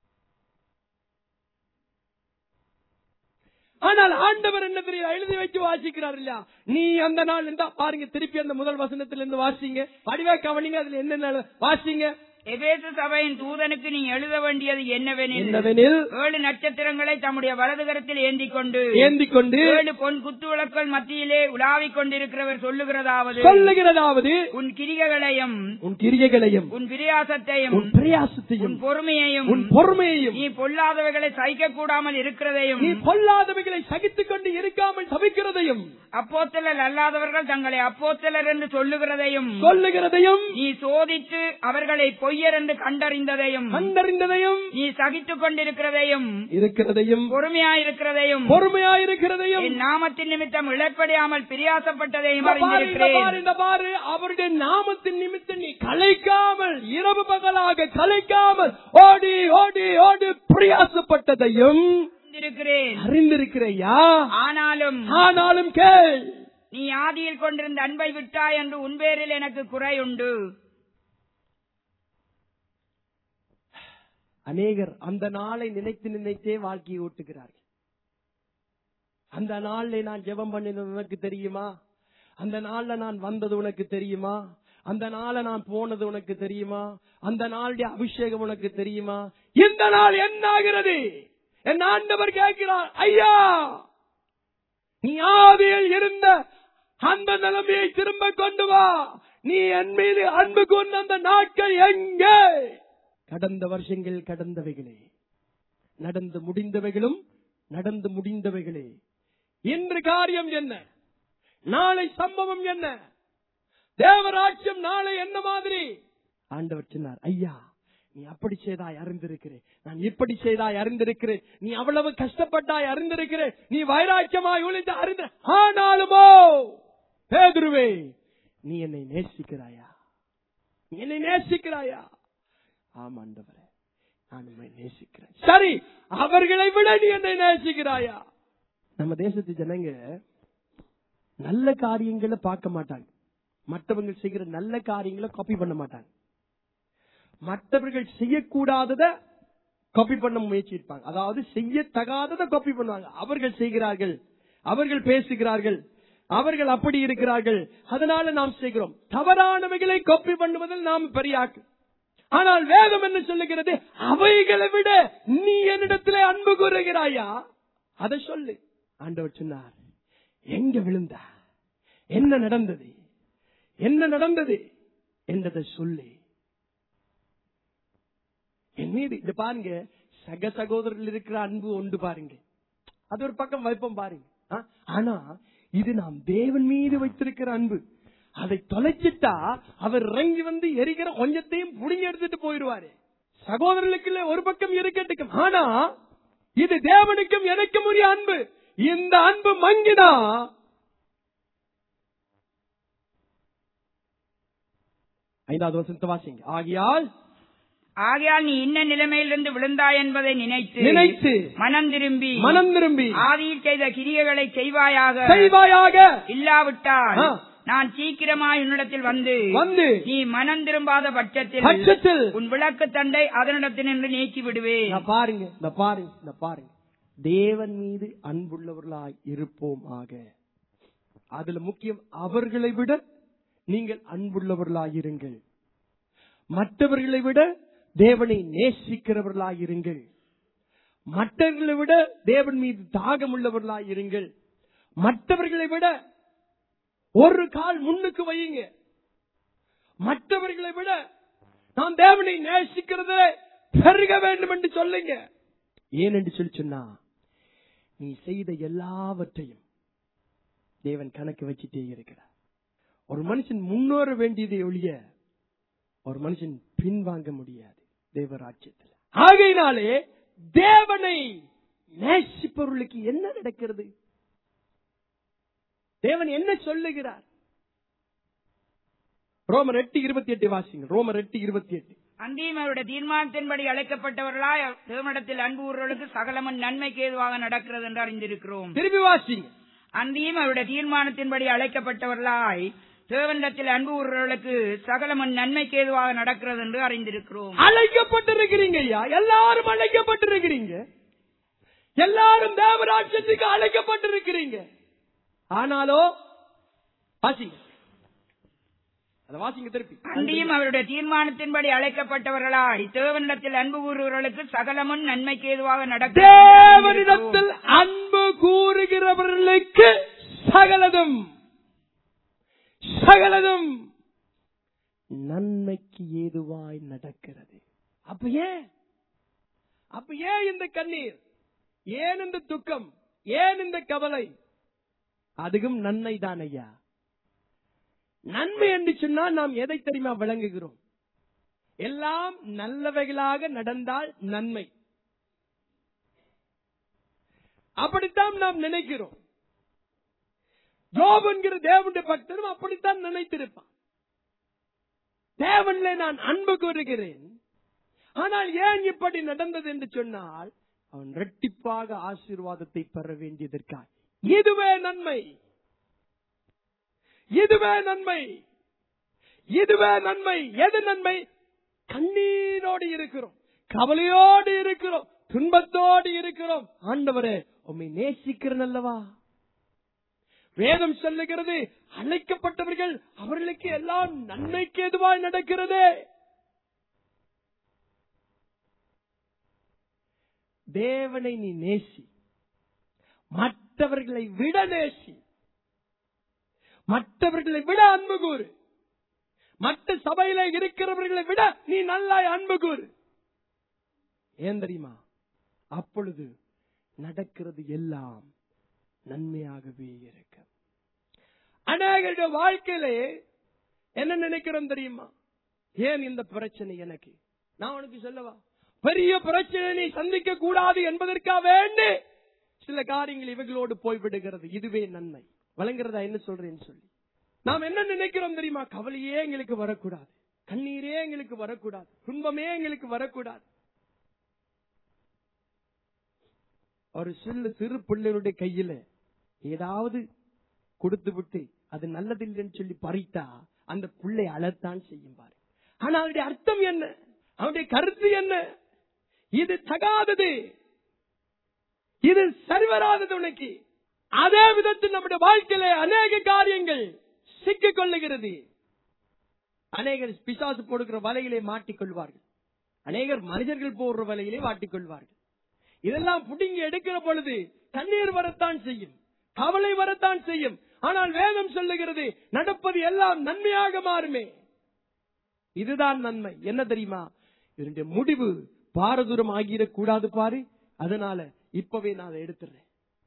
ஆனால் ஆண்டவர் என்ன தெரியும் எழுதி வச்சு வாசிக்கிறார் இல்லையா நீ அந்த நாள் இருந்தா பாருங்க திருப்பி அந்த முதல் வசனத்திலிருந்து வாசிங்க வடிவே கவனிங்க அதுல என்னென்ன வாசிங்க எபேசு சபையின் தூதனுக்கு நீ எழுத வேண்டியது என்னவெனில் என்னவெனில் ஏழு நட்சத்திரங்களை தம்முடைய வலது கரத்தில் ஏந்திக் கொண்டு ஏந்தி கொண்டு ஏழு பொன் குத்துவிளக்கள் மத்தியிலே உலாவிக் கொண்டிருக்கிறவர் சொல்லுகிறதாவது சொல்லுகிறதாவது உன் கிரிகைகளையும் உன் கிரியைகளையும் உன் பிரியாசத்தையும் உன் பிரயாசத்தையும் உன் பொறுமையையும் உன் பொறுமையையும் நீ பொல்லாதவைகளை சகிக்க கூடாமல் இருக்கிறதையும் நீ பொல்லாதவைகளை சகித்துக் கொண்டு இருக்காமல் தவிக்கிறதையும் அப்போத்தலர் அல்லாதவர்கள் தங்களை அப்போத்தலர் என்று சொல்லுகிறதையும் சொல்லுகிறதையும் நீ சோதித்து அவர்களை பொய்யர் என்று கண்டறிந்ததையும் கண்டறிந்ததையும் நீ சகித்துக் கொண்டிருக்கிறதையும் இருக்கிறதையும் பொறுமையாயிருக்கிறதையும் பொறுமையாயிருக்கிறதையும் என் நாமத்தின் நிமித்தம் இழப்படையாமல் பிரியாசப்பட்டதையும் இந்த பாரு, இந்த பாரு, அறிந்திருக்கிறேன் இந்த பாரு, அவருடைய நாமத்தின் நிமித்தம் நீ கலைக்காமல் இரவு பகலாக கலைக்காமல் ஓடி ஓடி ஓடி பிரயாசப்பட்டதையும் அறிந்திருக்கிறேன் அறிந்திருக்கிறையா ஆனாலும் ஆனாலும் கேள் நீ ஆதியில் கொண்டிருந்த அன்பை விட்டாய் என்று உன் பேரில் எனக்கு குறை உண்டு அநேகர் அந்த நாளை நினைத்து நினைத்தே வாழ்க்கையை ஓட்டுகிறார்கள் அந்த நாள்ல நான் ஜெபம் பண்ணினது உனக்கு தெரியுமா அந்த நாள்ல நான் வந்தது உனக்கு தெரியுமா அந்த நாள நான் போனது உனக்கு தெரியுமா அந்த நாளுடைய அபிஷேகம் உனக்கு தெரியுமா இந்த நாள் என்ன ஆகிறது என் ஆண்டவர் கேட்கிறார் ஐயா நீ ஆதியில் இருந்த அந்த நிலைமையை திரும்ப கொண்டு வா நீ என் மீது அன்பு கொண்ட அந்த நாட்கள் எங்கே கடந்த வருஷங்கள் கடந்தவைகளே நடந்து முடிந்தவைகளும் நடந்து முடிந்தவைகளே இன்று காரியம் என்ன நாளை சம்பவம் என்ன தேவராட்சியம் நாளை என்ன மாதிரி ஆண்டவர் சொன்னார் ஐயா நீ அப்படி செய்தாய் அறிந்திருக்கிறேன் நான் இப்படி செய்தாய் அறிந்திருக்கிறேன் நீ அவ்வளவு கஷ்டப்பட்டாய் அறிந்திருக்கிறேன் நீ வைராக்கியமாய் உழைத்து அறிந்த ஆனாலுமோ பேதுருவே நீ என்னை நேசிக்கிறாயா நீ என்னை நேசிக்கிறாயா ஆமாண்டவரே நான் உண்மை நேசிக்கிறேன் சரி அவர்களை விட நீ என்னை நேசிக்கிறாயா நம்ம தேசத்து ஜனங்க நல்ல காரியங்களை பார்க்க மாட்டாங்க மற்றவங்க செய்கிற நல்ல காரியங்களை காப்பி பண்ண மாட்டாங்க மற்றவர்கள் செய்யக்கூடாதத காப்பி பண்ண முயற்சி இருப்பாங்க அதாவது செய்யத்தகாததை காப்பி பண்ணுவாங்க அவர்கள் செய்கிறார்கள் அவர்கள் பேசுகிறார்கள் அவர்கள் அப்படி இருக்கிறார்கள் அதனால நாம் செய்கிறோம் தவறானவைகளை காப்பி பண்ணுவதில் நாம் பெரியாக்கு ஆனால் வேதம் என்ன சொல்லுகிறது அவைகளை விட நீ என்னிடத்திலே அன்பு கூறுகிறாயா அதை சொல்லு ஆண்டவர் சொன்னார் எங்க விழுந்தா என்ன நடந்தது என்ன நடந்தது என்றதை சொல்லு என் மீது இது பாருங்க சக சகோதரர்கள் இருக்கிற அன்பு ஒன்று பாருங்க அது ஒரு பக்கம் வைப்போம் பாருங்க ஆ? ஆனா இது நாம் தேவன் மீது வைத்திருக்கிற அன்பு அதை தொலைச்சிட்டா அவர் இறங்கி வந்து எரிகிற கொஞ்சத்தையும் புடிங்கி எடுத்துட்டு போயிடுவாரு சகோதரர்களுக்குள்ள ஒரு பக்கம் இருக்கட்டும் ஆனா இது தேவனுக்கும் எனக்கும் உரிய அன்பு இந்த அன்பு மங்கினா ஐந்தாவது வசனத்தை வாசிங்க ஆகியால் ஆகையால் நீ இன்ன நிலைமையிலிருந்து விழுந்தாய் என்பதை நினைத்து நினைத்து மனம் திரும்பி மனம் திரும்பி ஆதியில் செய்த கிரியைகளை செய்வாயாக செய்வாயாக இல்லாவிட்டால் ஆ. நான் சீக்கிரமாய் உன்னிடத்தில் வந்து வந்து நீ மனம் திரும்பாத பட்சத்தில் பட்சத்தில் உன் விளக்கு தண்டை அதனிடத்தினின்று நீக்கி விடுவேன் இந்த பாருங்க இந்த பாருங்க இந்த பாருங்க தேவன் மீது அன்புள்ளவர்களாய் இருப்போம் ஆக அதுல முக்கியம் அவர்களை விட நீங்கள் அன்புள்ளவர்களாய் இருங்கள் மற்றவர்களை விட தேவனை நேசிக்கிறவர்களாய் இருங்கள் மற்றவர்களை விட தேவன் மீது தாகம் உள்ளவர்களாய் இருங்கள் மற்றவர்களை விட ஒரு கால் முன்னுக்கு வையுங்க மற்றவர்களை விட நான் தேவனை நேசிக்கிறத பெருக வேண்டும் என்று சொல்லுங்க ஏன் என்று சொல்லி சொன்னா நீ செய்த எல்லாவற்றையும் தேவன் கணக்கு வச்சுட்டே இருக்கிறார் ஒரு மனுஷன் முன்னேற வேண்டியதை ஒழிய ஒரு மனுஷன் பின்வாங்க முடியாது தேவராட்சியத்தில் ஆகையினாலே தேவனை நேசிப்பவர்களுக்கு என்ன நடக்கிறது தேவன் என்ன சொல்லுகிறார் ரோமர் எட்டு இருபத்தி எட்டு வாசிங்க ரோமர் எட்டு இருபத்தி எட்டு அன்றியும் அவருடைய தீர்மானத்தின்படி அழைக்கப்பட்டவர்களாய் தேவனிடத்தில் அன்பு ஊர்களுக்கு சகலமன் நன்மைக்கு ஏதுவாக நடக்கிறது என்று அறிந்திருக்கிறோம் திருப்பி வாசிங்க அன்றியும் அவருடைய தீர்மானத்தின்படி அழைக்கப்பட்டவர்களாய் தேவனிடத்தில் அன்பு ஊர்களுக்கு சகலமன் நன்மைக்கு ஏதுவாக நடக்கிறது என்று அறிந்திருக்கிறோம் அழைக்கப்பட்டிருக்கிறீங்க ஐயா எல்லாரும் அழைக்கப்பட்டிருக்கிறீங்க எல்லாரும் தேவராட்சியத்துக்கு அழைக்கப்பட்டிருக்கிறீங்க ஆனாலோ வாசிங்க அத வாசிங்க திருப்பி அன்றியும் அவருடைய தீர்மானத்தின்படி அழைக்கப்பட்டவர்களாய் தேவனிடத்தில் அன்பு கூறுகிறவர்களுக்கு சகலமும் நன்மைக்கு ஏதுவாக நடக்கிறது என்று தேவனிடத்தில் அன்பு கூறுகிறவர்களுக்கு சகலதும் சகலதும் நன்மைக்கு ஏதுவாய் நடக்கிறது அப்ப ஏன் அப்ப ஏன் இந்த கண்ணீர் ஏன் இந்த துக்கம் ஏன் இந்த கவலை அதுவும் நன்மை தான் ஐயா நன்மை என்று சொன்னால் நாம் எதை தெரியுமா விளங்குகிறோம் எல்லாம் நல்லவைகளாக நடந்தால் நன்மை அப்படித்தான் நாம் நினைக்கிறோம் யோபு என்கிற தேவனுடைய பக்தரும் அப்படித்தான் நினைத்திருப்பான் தேவன்ல நான் அன்பு கூறுகிறேன் ஆனால் ஏன் இப்படி நடந்தது என்று சொன்னால் அவன் இரட்டிப்பாக ஆசீர்வாதத்தை பெற வேண்டியதற்காக இதுவே நன்மை இதுவே நன்மை இதுவே நன்மை எது நன்மை கண்ணீரோடு இருக்கிறோம் கவலையோடு இருக்கிறோம் துன்பத்தோடு இருக்கிறோம் ஆண்டவரே உம்மை நேசிக்கிறேன் அல்லவா வேதம் சொல்லுகிறது அழைக்கப்பட்டவர்கள் அவர்களுக்கு எல்லாம் நன்மைக்கு எதுவாய் நடக்கிறதே தேவனை நீ நேசி மற்றவர்களை விட நேசி மற்றவர்களை விட அன்பு கூறு மற்ற சபையில இருக்கிறவர்களை விட நீ நல்லாய் அன்பு கூறு ஏன் தெரியுமா அப்பொழுது நடக்கிறது எல்லாம் நன்மையாகவே இருக்கும் அநேகருடைய வாழ்க்கையிலே என்ன நினைக்கிறோம் தெரியுமா ஏன் இந்த பிரச்சனை எனக்கு நான் உனக்கு சொல்லவா பெரிய பிரச்சனை நீ சந்திக்க கூடாது என்பதற்காக வேண்டி சில காரியங்கள் இவர்களோடு போய்விடுகிறது இதுவே நன்மை வழங்குறதா என்ன சொல்றேன்னு சொல்லி நாம் என்ன நினைக்கிறோம் தெரியுமா கவலையே எங்களுக்கு வரக்கூடாது கண்ணீரே எங்களுக்கு வரக்கூடாது துன்பமே எங்களுக்கு வரக்கூடாது ஒரு சிறு சிறு பிள்ளைகளுடைய கையில ஏதாவது கொடுத்து விட்டு அது நல்லதில்லைன்னு சொல்லி பறித்தா அந்த பிள்ளை அழத்தான் செய்யும் பாரு ஆனா அவருடைய அர்த்தம் என்ன அவருடைய கருத்து என்ன இது தகாதது இது சரிவராதது உனக்கு அதே விதத்தில் நம்முடைய வாழ்க்கையில அநேக காரியங்கள் சிக்கிக் கொள்ளுகிறது அநேகர் பிசாசு போடுகிற வலையிலே மாட்டிக்கொள்வார்கள் அநேகர் மனிதர்கள் போடுற வலையிலே மாட்டிக்கொள்வார்கள் இதெல்லாம் புடுங்கி எடுக்கிற பொழுது கண்ணீர் வரத்தான் செய்யும் கவலை வரத்தான் செய்யும் ஆனால் வேதம் சொல்லுகிறது நடப்பது எல்லாம் நன்மையாக மாறுமே இதுதான் நன்மை என்ன தெரியுமா இதனுடைய முடிவு பாரதூரம் ஆகிடக் கூடாது பாரு அதனால இப்பவே நான் அதை எடுத்துறேன்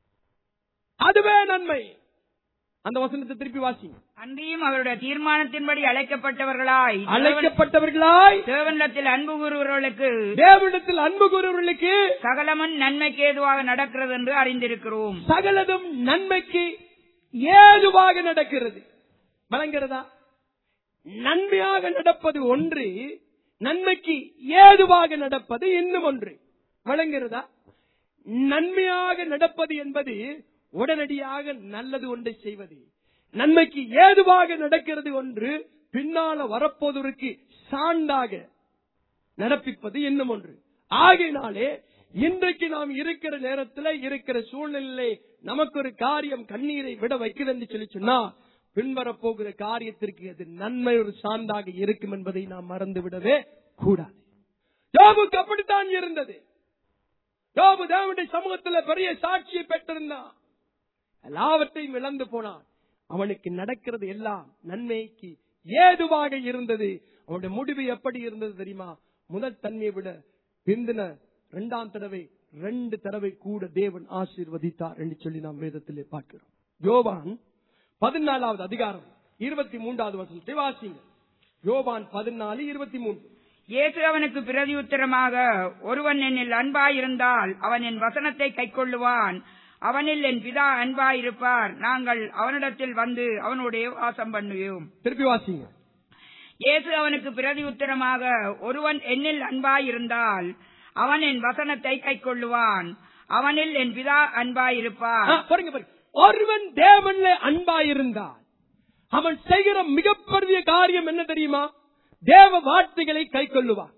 அதுவே நன்மை அந்த வசனத்தை திருப்பி வாசி அன்றியும் அவருடைய தீர்மானத்தின்படி அழைக்கப்பட்டவர்களாய் அழைக்கப்பட்டவர்களாய் தேவனிடத்தில் அன்பு கூறுகிறவர்களுக்கு தேவனிடத்தில் அன்பு கூறுவர்களுக்கு சகலமன் நன்மைக்கு ஏதுவாக நடக்கிறது என்று அறிந்திருக்கிறோம் சகலதும் நன்மைக்கு ஏதுவாக நடக்கிறது வழங்குறதா நன்மையாக நடப்பது ஒன்று நன்மைக்கு ஏதுவாக நடப்பது இன்னும் ஒன்று வழங்குறதா நன்மையாக நடப்பது என்பது உடனடியாக நல்லது ஒன்றை செய்வது நன்மைக்கு ஏதுவாக நடக்கிறது ஒன்று பின்னால வரப்போவதற்கு சான்றாக நடப்பிப்பது இன்னும் ஒன்று ஆகையினாலே இன்றைக்கு நாம் இருக்கிற நேரத்தில் இருக்கிற சூழ்நிலையிலே நமக்கு ஒரு காரியம் கண்ணீரை விட வைக்குது என்று சொல்லி சொன்னா பின்வரப் போகிற காரியத்திற்கு அது நன்மை ஒரு சான்றாக இருக்கும் என்பதை நாம் மறந்து விடவே கூடாது யோபுக்கு அப்படித்தான் இருந்தது யோபு தேவனுடைய சமூகத்துல பெரிய சாட்சியை பெற்றிருந்தான் எல்லாவற்றையும் இழந்து போனான் அவனுக்கு நடக்கிறது எல்லாம் நன்மைக்கு ஏதுவாக இருந்தது அவனுடைய முடிவு எப்படி இருந்தது தெரியுமா முதல் தன்மையை விட பிந்தின இரண்டாம் தடவை ரெண்டு தடவை கூட தேவன் ஆசீர்வதித்தார் என்று சொல்லி நாம் வேதத்திலே பார்க்கிறோம் யோவான் பதினாலாவது அதிகாரம் இருபத்தி மூன்றாவது வசனத்தை வாசிங்க யோவான் பதினாலு இருபத்தி மூன்று இயேசு அவனுக்கு பிரதியுத்தரமாக ஒருவன் என்னில் அன்பாயிருந்தால் அவன் என் வசனத்தை கைக்கொள்ளுவான் அவனில் என் பிதா அன்பாயிருப்பார் நாங்கள் அவனிடத்தில் வந்து அவனுடைய வாசம் பண்ணுவோம் திருப்பி வாசிங்க இயேசு அவனுக்கு பிரதியுத்தரமாக ஒருவன் என்னில் அன்பாயிருந்தால் அவன் என் வசனத்தை கைக்கொள்ளுவான் அவனில் என் பிதா அன்பாயிருப்பார் ஆ, பாருங்க பாருங்க ஒருவன் தேவன்ல அன்பாயிருந்தால் அவன் செய்கிற மிகப்பெரிய காரியம் என்ன தெரியுமா தேவ வார்த்தைகளை கை கொள்ளுவான்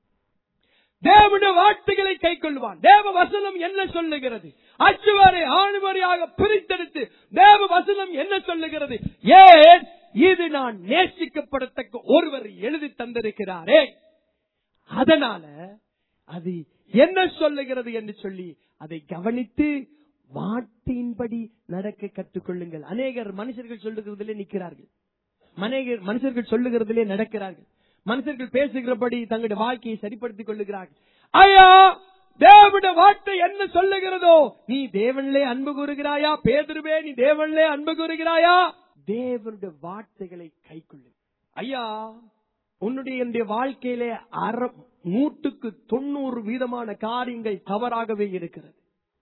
தேவனுடைய வார்த்தைகளை கை கொள்வான் தேவ வசனம் என்ன சொல்லுகிறது அச்சுவரை ஆணுவரையாக பிரித்தெடுத்து தேவ வசனம் என்ன சொல்லுகிறது ஏன் இது நான் நேசிக்கப்படத்தக்க ஒருவர் எழுதி தந்திருக்கிறாரே அதனால அது என்ன சொல்லுகிறது என்று சொல்லி அதை கவனித்து வார்த்தையின்படி நடக்க கற்றுக்கொள்ளுங்கள் அநேகர் மனுஷர்கள் சொல்லுகிறதிலே நிற்கிறார்கள் மனிதர் மனுஷர்கள் சொல்லுகிறதிலே நடக்கிறார்கள் மனுஷர்கள் பேசுகிறபடி தங்களுடைய வாழ்க்கையை சரிப்படுத்திக் கொள்ளுகிறார்கள் ஐயா தேவனுடைய வார்த்தை என்ன சொல்லுகிறதோ நீ தேவனிலே அன்பு கூறுகிறாயா பேதுருவே நீ தேவனிலே அன்பு கூறுகிறாயா தேவனுடைய வார்த்தைகளை கைக்கொள்ளு ஐயா உன்னுடைய என்னுடைய வாழ்க்கையிலே அற நூற்றுக்கு தொண்ணூறு வீதமான காரியங்கள் தவறாகவே இருக்கிறது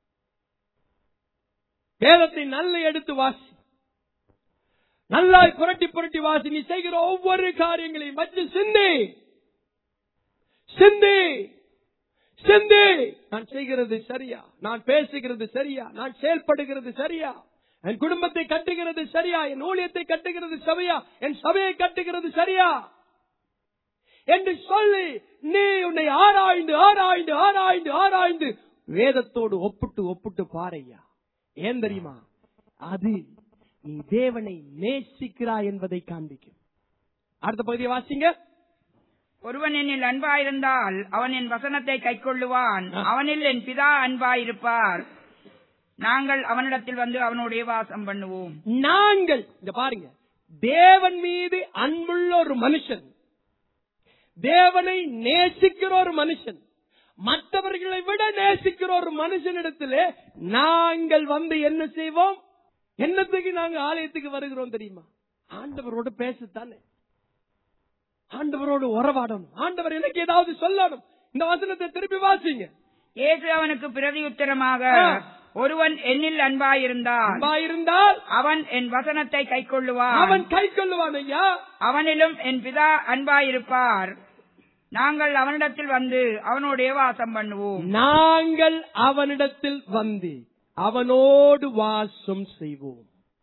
வேதத்தை நல்ல எடுத்து வாசி நல்லாய் புரட்டி புரட்டி வாசி நீ செய்கிற ஒவ்வொரு காரியங்களையும் வச்சு சிந்தி சிந்தி சிந்தி நான் செய்கிறது சரியா நான் பேசுகிறது சரியா நான் செயல்படுகிறது சரியா என் குடும்பத்தை கட்டுகிறது சரியா என் ஊழியத்தை கட்டுகிறது சரியா என் சபையை கட்டுகிறது சரியா என்று சொல்லி நீ உன்னை ஆராய்ந்து ஆராய்ந்து ஆராய்ந்து ஆராய்ந்து வேதத்தோடு ஒப்பிட்டு ஒப்பிட்டு பாரையா ஏன் தெரியுமா அது நீ தேவனை நேசிக்கிறாய் என்பதை காண்பிக்கும் அடுத்த பகுதியை வாசிங்க ஒருவன் என்னில் அன்பாயிருந்தால் அவன் என் வசனத்தை கைக்கொள்ளுவான் ஆ. அவனில் என் பிதா அன்பாயிருப்பார் நாங்கள் அவனிடத்தில் வந்து அவனுடைய வாசம் பண்ணுவோம் நாங்கள் இந்த பாருங்க தேவன் மீது அன்புள்ள ஒரு மனுஷன் தேவனை நேசிக்கிற ஒரு மனுஷன் மற்றவர்களை விட நேசிக்கிற ஒரு மனுஷனிடத்திலே நாங்கள் வந்து என்ன செய்வோம் என்னத்துக்கு நாங்க ஆலயத்துக்கு வருகிறோம் தெரியுமா ஆண்டவரோடு பேசத்தானே ஆண்டவரோடு உறவாடணும் ஆண்டவர் எனக்கு ஏதாவது சொல்லணும் இந்த வசனத்தை திருப்பி வாசிங்க இயேசு அவனுக்கு பிரதியுத்தரமாக ஆ. ஒருவன் என்னில் அன்பாயிருந்தால் அன்பா இருந்தால் அவன் என் வசனத்தை கைக்கொள்ளுவான் அவன் கை கொள்ளுவான் ஐயா அவனிலும் என் பிதா அன்பாயிருப்பார் நாங்கள் அவனிடத்தில் வந்து அவனுடைய வாசம் பண்ணுவோம் நாங்கள் அவனிடத்தில் வந்து அவனோடு வாசம் செய்வோம்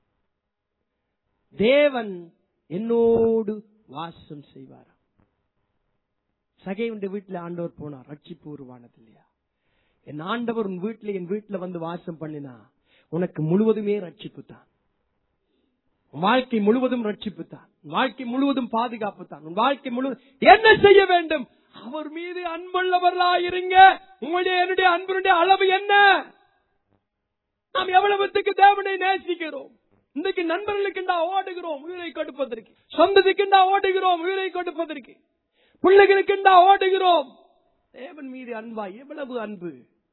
தேவன் என்னோடு வாசம் செய்வார் சகையுடைய வீட்டுல ஆண்டவர் போனார் ரட்சிப்பு உருவானது இல்லையா என் ஆண்டவர் உன் வீட்டுல என் வீட்டுல வந்து வாசம் பண்ணினா உனக்கு முழுவதுமே ரட்சிப்பு தான் உன் வாழ்க்கை முழுவதும் ரட்சிப்பு தான் உன் வாழ்க்கை முழுவதும் பாதுகாப்பு தான் உன் வாழ்க்கை முழுவதும் என்ன செய்ய வேண்டும் அவர் மீது அன்புள்ளவர்களாயிருங்க உங்களுடைய என்னுடைய அன்பினுடைய அளவு என்ன நாம் எவ்வளவுத்துக்கு தேவனை நேசிக்கிறோம் இன்றைக்கு நண்பர்களுக்குண்டா ஓடுகிறோம் உயிரை கொடுப்பதற்கு சொந்தத்துக்குண்டா ஓடுகிறோம் உயிரை கொடுப்பதற்கு பிள்ளைகளுக்குண்டா ஓடுகிறோம் தேவன் மீது அன்பா எவ்வளவு அன்பு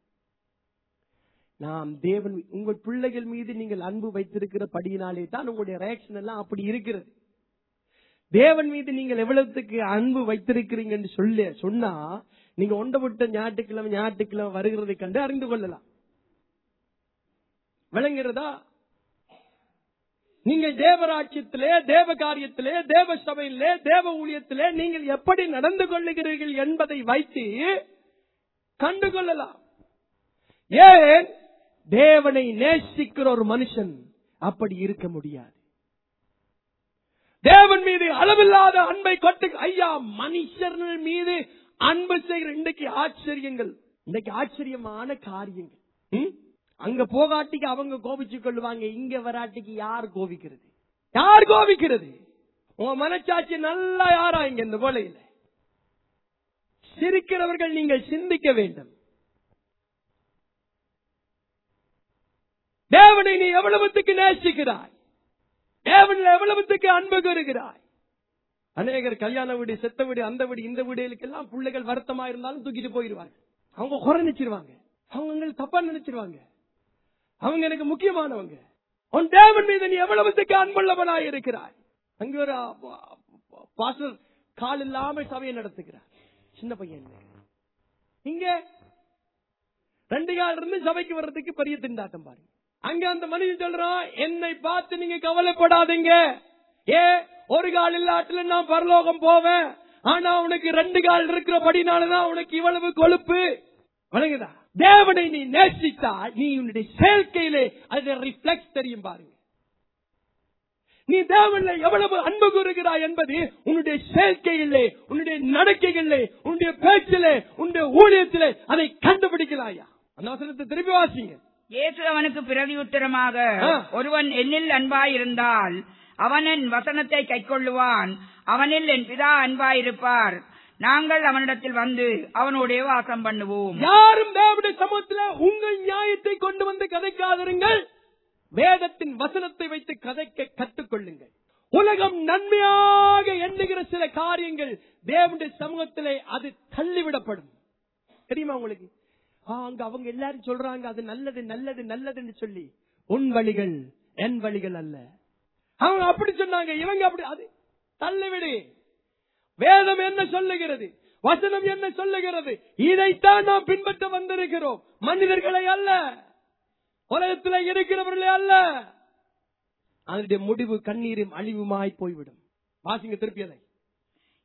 நாம் தேவன் உங்கள் பிள்ளைகள் மீது நீங்கள் அன்பு வைத்திருக்கிற படியினாலே தான் உங்களுடைய ரியாக்ஷன் எல்லாம் அப்படி இருக்கிறது தேவன் மீது நீங்கள் எவ்வளவுக்கு அன்பு வைத்திருக்கிறீங்கன்னு சொல்லி சொன்னா நீங்க ஒண்ட விட்ட ஞாயிற்றுக்கிழமை ஞாயிற்றுக்கிழமை வருகிறதை கண்டு அறிந்து கொள்ளலாம் விளங்குகிறதா நீங்கள் தேவராட்சியத்திலே தேவ காரியத்திலே தேவ சபையிலே தேவ ஊழியத்திலே நீங்கள் எப்படி நடந்து கொள்ளுகிறீர்கள் என்பதை வைத்து கண்டுகொள்ளலாம் ஏன் தேவனை நேசிக்கிற ஒரு மனுஷன் அப்படி இருக்க முடியாது தேவன் மீது அளவில்லாத அன்பை கொட்டு ஐயா மனுஷர்கள் மீது அன்பு செய்கிற இன்றைக்கு ஆச்சரியங்கள் இன்றைக்கு ஆச்சரியமான காரியங்கள் ம்? அங்க போகாட்டிக்கு அவங்க கோபிச்சு கொள்ளுவாங்க இங்க வராட்டிக்கு யார் கோபிக்கிறது யார் கோபிக்கிறது உங்க மனச்சாட்சி நல்லா யாரா இங்க இந்த போலையில சிரிக்கிறவர்கள் நீங்கள் சிந்திக்க வேண்டும் தேவனை நீ எவ்வளவுத்துக்கு நேசிக்கிறாய் தேவனில் எவ்வளவுத்துக்கு அன்பு கூறுகிறாய் அநேகர் கல்யாண வீடு செத்த வீடு அந்த வீடு இந்த வீடுகளுக்கெல்லாம் பிள்ளைகள் வருத்தமா இருந்தாலும் தூக்கிட்டு போயிருவாங்க அவங்க குறை நினைச்சிருவாங்க அவங்க உங்களுக்கு தப்பா நினைச்சிருவாங்க அவங்க எனக்கு முக்கியமானவங்க உன் தேவன் மீது நீ எவ்வளவுத்துக்கு அன்புள்ளவனாய் இருக்கிறாய் அங்க ஒரு பாஸ்டர் கால் இல்லாம சபையை நடத்துகிறார் சின்ன பையன் இங்க ரெண்டு கால் இருந்து சபைக்கு வர்றதுக்கு பெரிய திண்டாட்டம் பாருங்க அங்க அந்த மனுஷன் சொல்றான் என்னை பார்த்து நீங்க கவலைப்படாதீங்க ஏ ஒரு கால் இல்லாட்டில நான் பரலோகம் போவேன் ஆனா உனக்கு ரெண்டு கால் இருக்கிறபடினாலதான் உனக்கு இவ்வளவு கொழுப்பு வணங்குதா தேவனை நீ நேசித்தா நீ உன்னுடைய செயற்கையிலே அது ரிஃப்ளெக்ட் தெரியும் பாருங்க நீ தேவன்ல எவ்வளவு அன்பு கூறுகிறாய் என்பது உன்னுடைய செயற்கையிலே உன்னுடைய நடக்கைகளிலே உன்னுடைய பேச்சிலே உன்னுடைய ஊழியத்திலே அதை கண்டுபிடிக்கலாயா அந்த வசனத்தை திருப்பி வாசிங்க இயேசு அவனுக்கு பிரதியுத்தரமாக ஆ. ஒருவன் என்னில் அன்பாயிருந்தால் அவன் என் வசனத்தை கைக்கொள்ளுவான் அவனில் என் பிதா அன்பாயிருப்பார் நாங்கள் அவனிடத்தில் வந்து அவனுடைய வாசம் பண்ணுவோம் யாரும் தேவனுடைய சமூகத்தில் உங்கள் நியாயத்தை கொண்டு வந்து கதைக்காதிருங்கள் வேதத்தின் வசனத்தை வைத்து கதைக்க கற்றுக்கொள்ளுங்கள் உலகம் நன்மையாக எண்ணுகிற சில காரியங்கள் தேவனுடைய சமூகத்திலே அது தள்ளிவிடப்படும் தெரியுமா உங்களுக்கு ஆ, அங்க அவங்க எல்லாரும் சொல்றாங்க அது நல்லது நல்லது நல்லதுன்னு சொல்லி உன் வழிகள் என் வழிகள் அல்ல அவங்க அப்படி சொன்னாங்க இவங்க அப்படி அது தள்ளிவிடு வேதம் என்ன சொல்லுகிறது வசனம் என்ன சொல்லுகிறது இதைத்தான் நாம் பின்பற்ற வந்திருக்கிறோம் மனிதர்களை அல்ல உலகத்தில் இருக்கிறவர்களே அல்ல அதனுடைய முடிவு கண்ணீரும் அழிவுமாய் போய்விடும் வாசிங்க திருப்பி அதை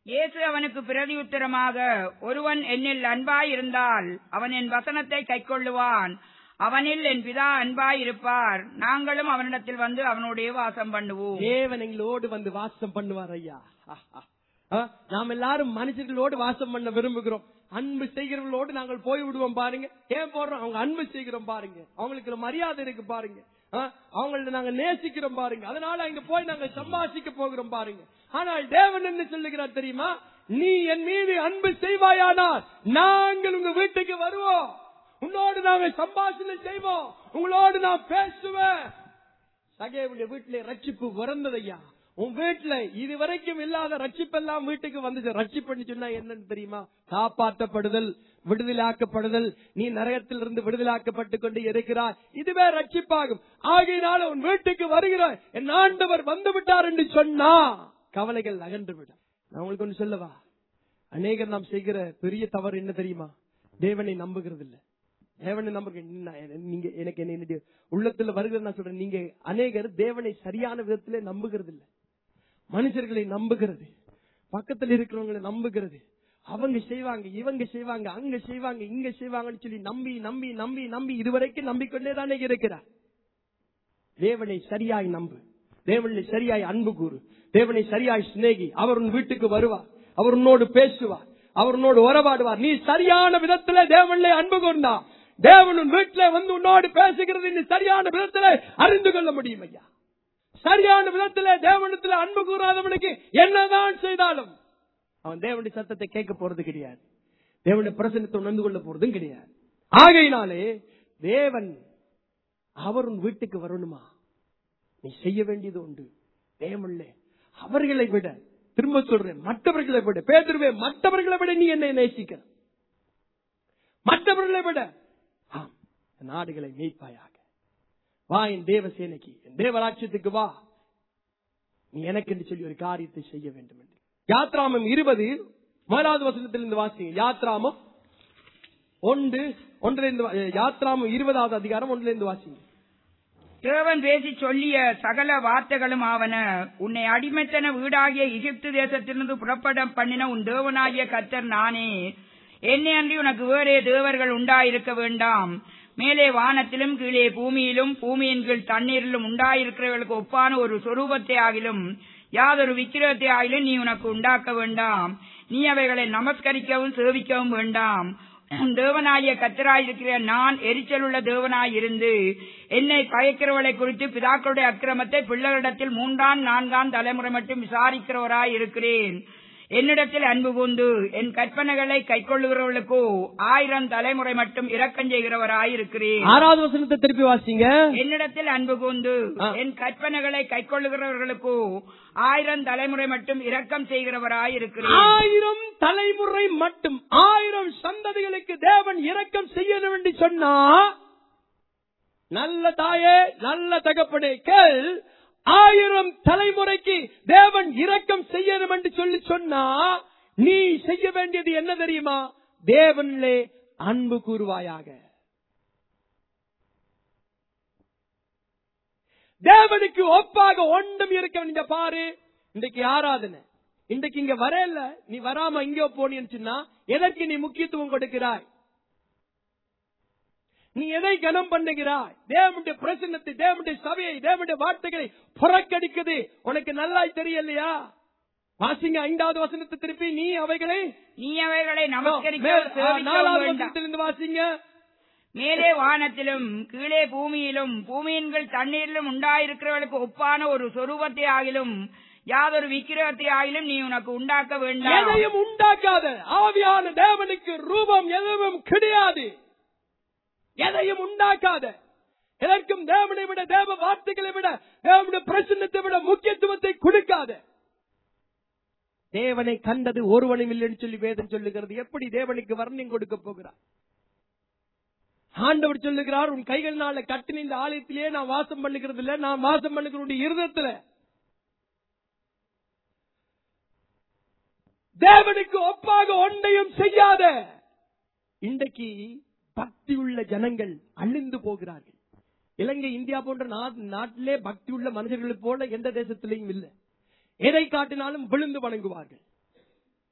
இயேசு அவனுக்கு பிரதியுத்தரமாக ஒருவன் என்னில் அன்பாயிருந்தால் அவன் என் வசனத்தை கைக்கொள்ளுவான் அவனில் என் பிதா அன்பாயிருப்பார் நாங்களும் அவனிடத்தில் வந்து அவனுடைய வாசம் பண்ணுவோம் தேவன் எங்களோடு வந்து வாசம் பண்ணுவார் ஐயா ஆஹா. ஆ, நாம் எல்லாரும் மனுஷர்களோடு வாசம் பண்ண விரும்புகிறோம் அன்பு செய்கிறவர்களோடு நாங்கள் போய் விடுவோம் பாருங்க ஏன் போடுறோம் அவங்க அன்பு செய்கிறோம் பாருங்க அவங்களுக்கு ஒரு மரியாதை இருக்கு பாருங்க ஆ, அவங்கள நாங்க நேசிக்கிறோம் பாருங்க அதனால அங்க போய் நாங்க சம்பாஷிக்க போகிறோம் பாருங்க ஆனால் தேவன் என்ன சொல்லுகிறார் தெரியுமா நீ என் மீது அன்பு செய்வாயானால் நாங்கள் உங்க வீட்டுக்கு வருவோம் உன்னோடு நாங்க சம்பாஷணை செய்வோம் உங்களோடு நான் பேசுவேன் சகையுடைய வீட்டிலே ரட்சிப்பு பிறந்ததையா உன் வீட்டுல இதுவரைக்கும் இல்லாத ரட்சிப்பெல்லாம் வீட்டுக்கு வந்துச்சு ரட்சிப்புன்னு சொன்னா என்னன்னு தெரியுமா காப்பாற்றப்படுதல் விடுதலாக்கப்படுதல் நீ நரகத்திலிருந்து விடுதலாக்கப்பட்டு கொண்டு இருக்கிறாய் இதுவே ரட்சிப்பாகும் ஆகையினால உன் வீட்டுக்கு வருகிறாய் என் ஆண்டவர் வந்து விட்டார் என்று சொன்னா கவலைகள் அகன்று விடும் நான் உங்களுக்கு ஒன்று சொல்லவா அநேகர் நாம் செய்கிற பெரிய தவறு என்ன தெரியுமா தேவனை நம்புகிறது இல்ல தேவனை நம்புங்க நான் நீங்க எனக்கு என்ன என்னுடைய உள்ளத்துல வருகிறது நான் சொல்றேன் நீங்க அநேகர் தேவனை சரியான விதத்திலே நம்புகிறது இல்ல மனுஷர்களை நம்புகிறது பக்கத்துல இருக்கிறவங்களை நம்புகிறது அவங்க செய்வாங்க இவங்க செய்வாங்க அங்க செய்வாங்க இங்க செய்வாங்கன்னு சொல்லி நம்பி நம்பி நம்பி நம்பி இதுவரைக்கும் நம்பிக்கொண்டே தானே இருக்கிறார் தேவனை சரியாய் நம்பு தேவனை சரியாய் அன்பு கூறு தேவனை சரியாய் சிநேகி அவர் உன் வீட்டுக்கு வருவார் அவர் உன்னோடு பேசுவார் அவர் உன்னோடு உறவாடுவார் நீ சரியான விதத்துல தேவனை அன்பு கொண்டா தேவன் உன் வீட்டில வந்து உன்னோடு பேசுகிறது நீ சரியான விதத்துல அறிந்து கொள்ள முடியும் ஐயா சரியான விதத்துல தேவனத்துல அன்பு கூறாதவனுக்கு என்னதான் செய்தாலும் அவன் தேவனுடைய சத்தத்தை கேட்க போறது கிடையாது தேவனுடைய பிரசனத்தை உணர்ந்து கொள்ள போறதும் கிடையாது ஆகையினாலே தேவன் அவர் உன் வீட்டுக்கு வரணுமா நீ செய்ய வேண்டியது உண்டு தேவன்ல அவர்களை விட திரும்ப சொல்றேன் மற்றவர்களை விட பேதருவே மற்றவர்களை விட நீ என்னை நேசிக்க மற்றவர்களை விட ஆம் இந்த நாடுகளை மேய்ப்பாயாக வா என் தேவசேனைக்கு என் தேவராட்சியத்துக்கு வா நீ எனக்கு என்று சொல்லி ஒரு காரியத்தை செய்ய வேண்டும் என்று யாத்ராமம் இருபது முதலாவது வசனத்திலிருந்து வாசிங்க யாத்ராமம் ஒன்று ஒன்றிலிருந்து வா- யாத்ராமம் இருபதாவது அதிகாரம் ஒன்றிலிருந்து வாசிங்க தேவன் பேசி சொல்லிய சகல வார்த்தைகளும் ஆவன உன்னை அடிமைத்தன வீடாகிய எகிப்து தேசத்திலிருந்து புறப்பட பண்ணின உன் தேவனாகிய கர்த்தர் நானே என்னை அன்றி உனக்கு வேறே தேவர்கள் உண்டாயிருக்க வேண்டாம் மேலே வானத்திலும் கீழே பூமியிலும் பூமியின் கீழ் தண்ணீரிலும் உண்டாயிருக்கிறவர்களுக்கு ஒப்பான ஒரு சொரூபத்தை ஆகிலும் யாதொரு விக்கிரகத்தை ஆகிலும் நீ உனக்கு உண்டாக்க வேண்டாம் நீ அவைகளை நமஸ்கரிக்கவும் சேவிக்கவும் வேண்டாம் தேவனாகிய கத்தராயிருக்கிற நான் எரிச்சலுள்ள தேவனாயிருந்து என்னை பயக்கிறவளை குறித்து பிதாக்களுடைய அக்கிரமத்தை பிள்ளைகளிடத்தில் மூன்றாம் நான்காம் தலைமுறை மட்டும் விசாரிக்கிறவராய் இருக்கிறேன் என்னிடத்தில் அன்பு கூர்ந்து என் கற்பனைகளை கைக்கொள்ளுகிறவர்களுக்கோ ஆயிரம் தலைமுறை மட்டும் இரக்கம் செய்கிறவராய் இருக்கிறேன் ஆறாவது வசனத்தை திருப்பி வாசிங்க என்னிடத்தில் அன்பு கூர்ந்து ஆ. என் கற்பனைகளை கைக்கொள்ளுகிறவர்களுக்கோ ஆயிரம் தலைமுறை மட்டும் இரக்கம் செய்கிறவராய் இருக்கிறேன் ஆயிரம் தலைமுறை மட்டும் ஆயிரம் சந்ததிகளுக்கு தேவன் இரக்கம் செய்யணும் என்று சொன்னா நல்ல தாயே நல்ல தகப்பனே கேள் ஆயிரம் தலைமுறைக்கு தேவன் இரக்கம் செய்யணும் என்று சொல்லி சொன்னா நீ செய்ய வேண்டியது என்ன தெரியுமா தேவனிலே அன்பு கூறுவாயாக தேவனுக்கு ஒப்பாக ஒன்றும் இருக்க இந்த பாரு இன்றைக்கு ஆராதனை இன்றைக்கு இங்க வரல நீ வராம இங்க போனீன்னு சொன்னா எதற்கு நீ முக்கியத்துவம் கொடுக்கிறாய் நீ எதை கனம் பண்ணுகிறாய் தேவனுடைய பிரசன்னத்தை தேவனுடைய சபையை தேவனுடைய வார்த்தைகளை புறக்கணிக்குது உனக்கு நல்லாய் தெரியலையா வாசிங்க ஐந்தாவது வசனத்தை திருப்பி நீ அவைகளை நீ அவைகளை நமஸ்கரிக்க மேல்- ஆ, சேவிக்கவும் நாலாவது வேண்டாம் வசனத்திலிருந்து வாசிங்க மேலே வானத்திலும் கீழே பூமியிலும் பூமியின் கீழ் தண்ணீரிலும் உண்டாயிருக்கிறவர்களுக்கு ஒப்பான ஒரு சொரூபத்தை ஆகிலும் யாதொரு விக்கிரகத்தை ஆகிலும் நீ உனக்கு உண்டாக்க வேண்டாம் எதையும் உண்டாக்காத ஆவியான தேவனுக்கு ரூபம் எதுவும் கிடையாது எதையும் உண்டாக்காத எதற்கும் தேவனை விட தேவ வார்த்தைகளை விட தேவனுடைய பிரசன்னத்தை விட முக்கியத்துவத்தை கொடுக்காத தேவனை கண்டது ஒருவனும் இல்லைன்னு சொல்லி வேதம் சொல்லுகிறது எப்படி தேவனுக்கு வர்ணம் கொடுக்க போகிறார் ஆண்டவர் சொல்லுகிறார் உன் கைகளினால கட்டின இந்த ஆலயத்திலேயே நான் வாசம் பண்ணுகிறது இல்ல நான் வாசம் பண்ணுகிற உன்னுடைய இருதயத்துல தேவனுக்கு ஒப்பாக ஒன்றையும் செய்யாத இன்றைக்கு பக்தி உள்ள ஜனங்கள் அழிந்து போகிறார்கள் இலங்கை இந்தியா போன்ற நா- நாட்டிலே பக்தி உள்ள மனிதர்களைப் போல எந்த தேசத்திலையும் இல்லை எதை காட்டினாலும் விழுந்து வணங்குவார்கள்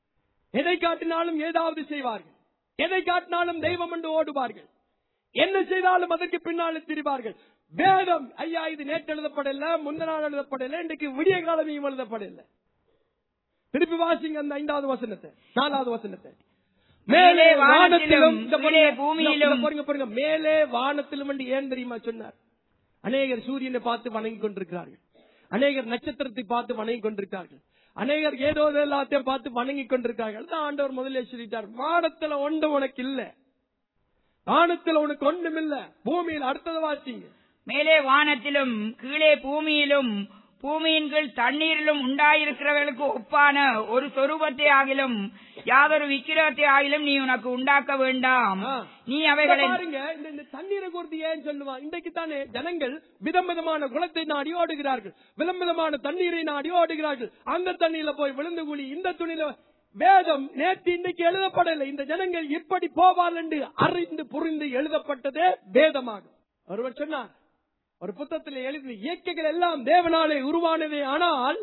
எதை காட்டினாலும் ஏதாவது செய்வார்கள் எதை காட்டினாலும் தெய்வம் என்று ஓடுவார்கள் என்ன செய்தாலும் அதற்கு பின்னாலும் திரிவார்கள் வேதம் ஐயா இது நேற்று எழுதப்படல முந்த நாள் எழுதப்படல இன்றைக்கு விடிய காலமையும் எழுதப்படல திருப்பி வாசிங்க அந்த ஐந்தாவது வசனத்தை நாலாவது வசனத்தை மேலே வானத்திலும் இந்த பாருங்க, கீழே பூமியிலும். இந்த பாருங்க பாருங்க மேலே வானத்திலும் என்று ஏன் தெரியுமா சொன்னார் அநேகர் சூரியனை பார்த்து வணங்கி கொண்டிருக்கிறார்கள் அநேகர் நட்சத்திரத்தை பார்த்து வணங்கி கொண்டிருக்கிறார்கள் அநேகர் ஏதோ ஒரு எல்லாத்தையும் பார்த்து வணங்கி கொண்டிருக்கார்கள் தான் ஆண்டவர் முதல்ல சொல்லிட்டார் வானத்துல ஒன்று உனக்கு இல்ல வானத்துல உனக்கு ஒன்றும் இல்ல பூமியில் அடுத்தது வாசிங்க மேலே வானத்திலும் கீழே பூமியிலும் பூமியின் கீழ் தண்ணீரிலும் உண்டாயிருக்கிறவர்களுக்கு ஒப்பான ஒரு சொரூபத்தை ஆகிலும் யாதொரு விக்கிரகத்தை ஆகிலும் நீ உனக்கு உண்டாக்க வேண்டாம் ஆ. நீ இத அவைகளை பாருங்க இந்த இந்த தண்ணீரை குறித்து ஏன் சொல்லுவான் இன்றைக்கு தானே ஜனங்கள் விதம் விதமான குளத்தை நாடி ஓடுகிறார்கள் விதம் விதமான தண்ணீரை நாடி ஓடுகிறார்கள் அந்த தண்ணீர்ல போய் விழுந்து குழி இந்த துணியில வேதம் நேற்று இன்னைக்கு எழுதப்படலை இந்த ஜனங்கள் இப்படி போவாள் என்று அறிந்து புரிந்து எழுதப்பட்டதே வேதமாகும் ஒருவர் சொன்னார் ஒரு புத்தகத்தில் எழுதின இயற்கைகள் எல்லாம் தேவனாலே உருவானதே ஆனால்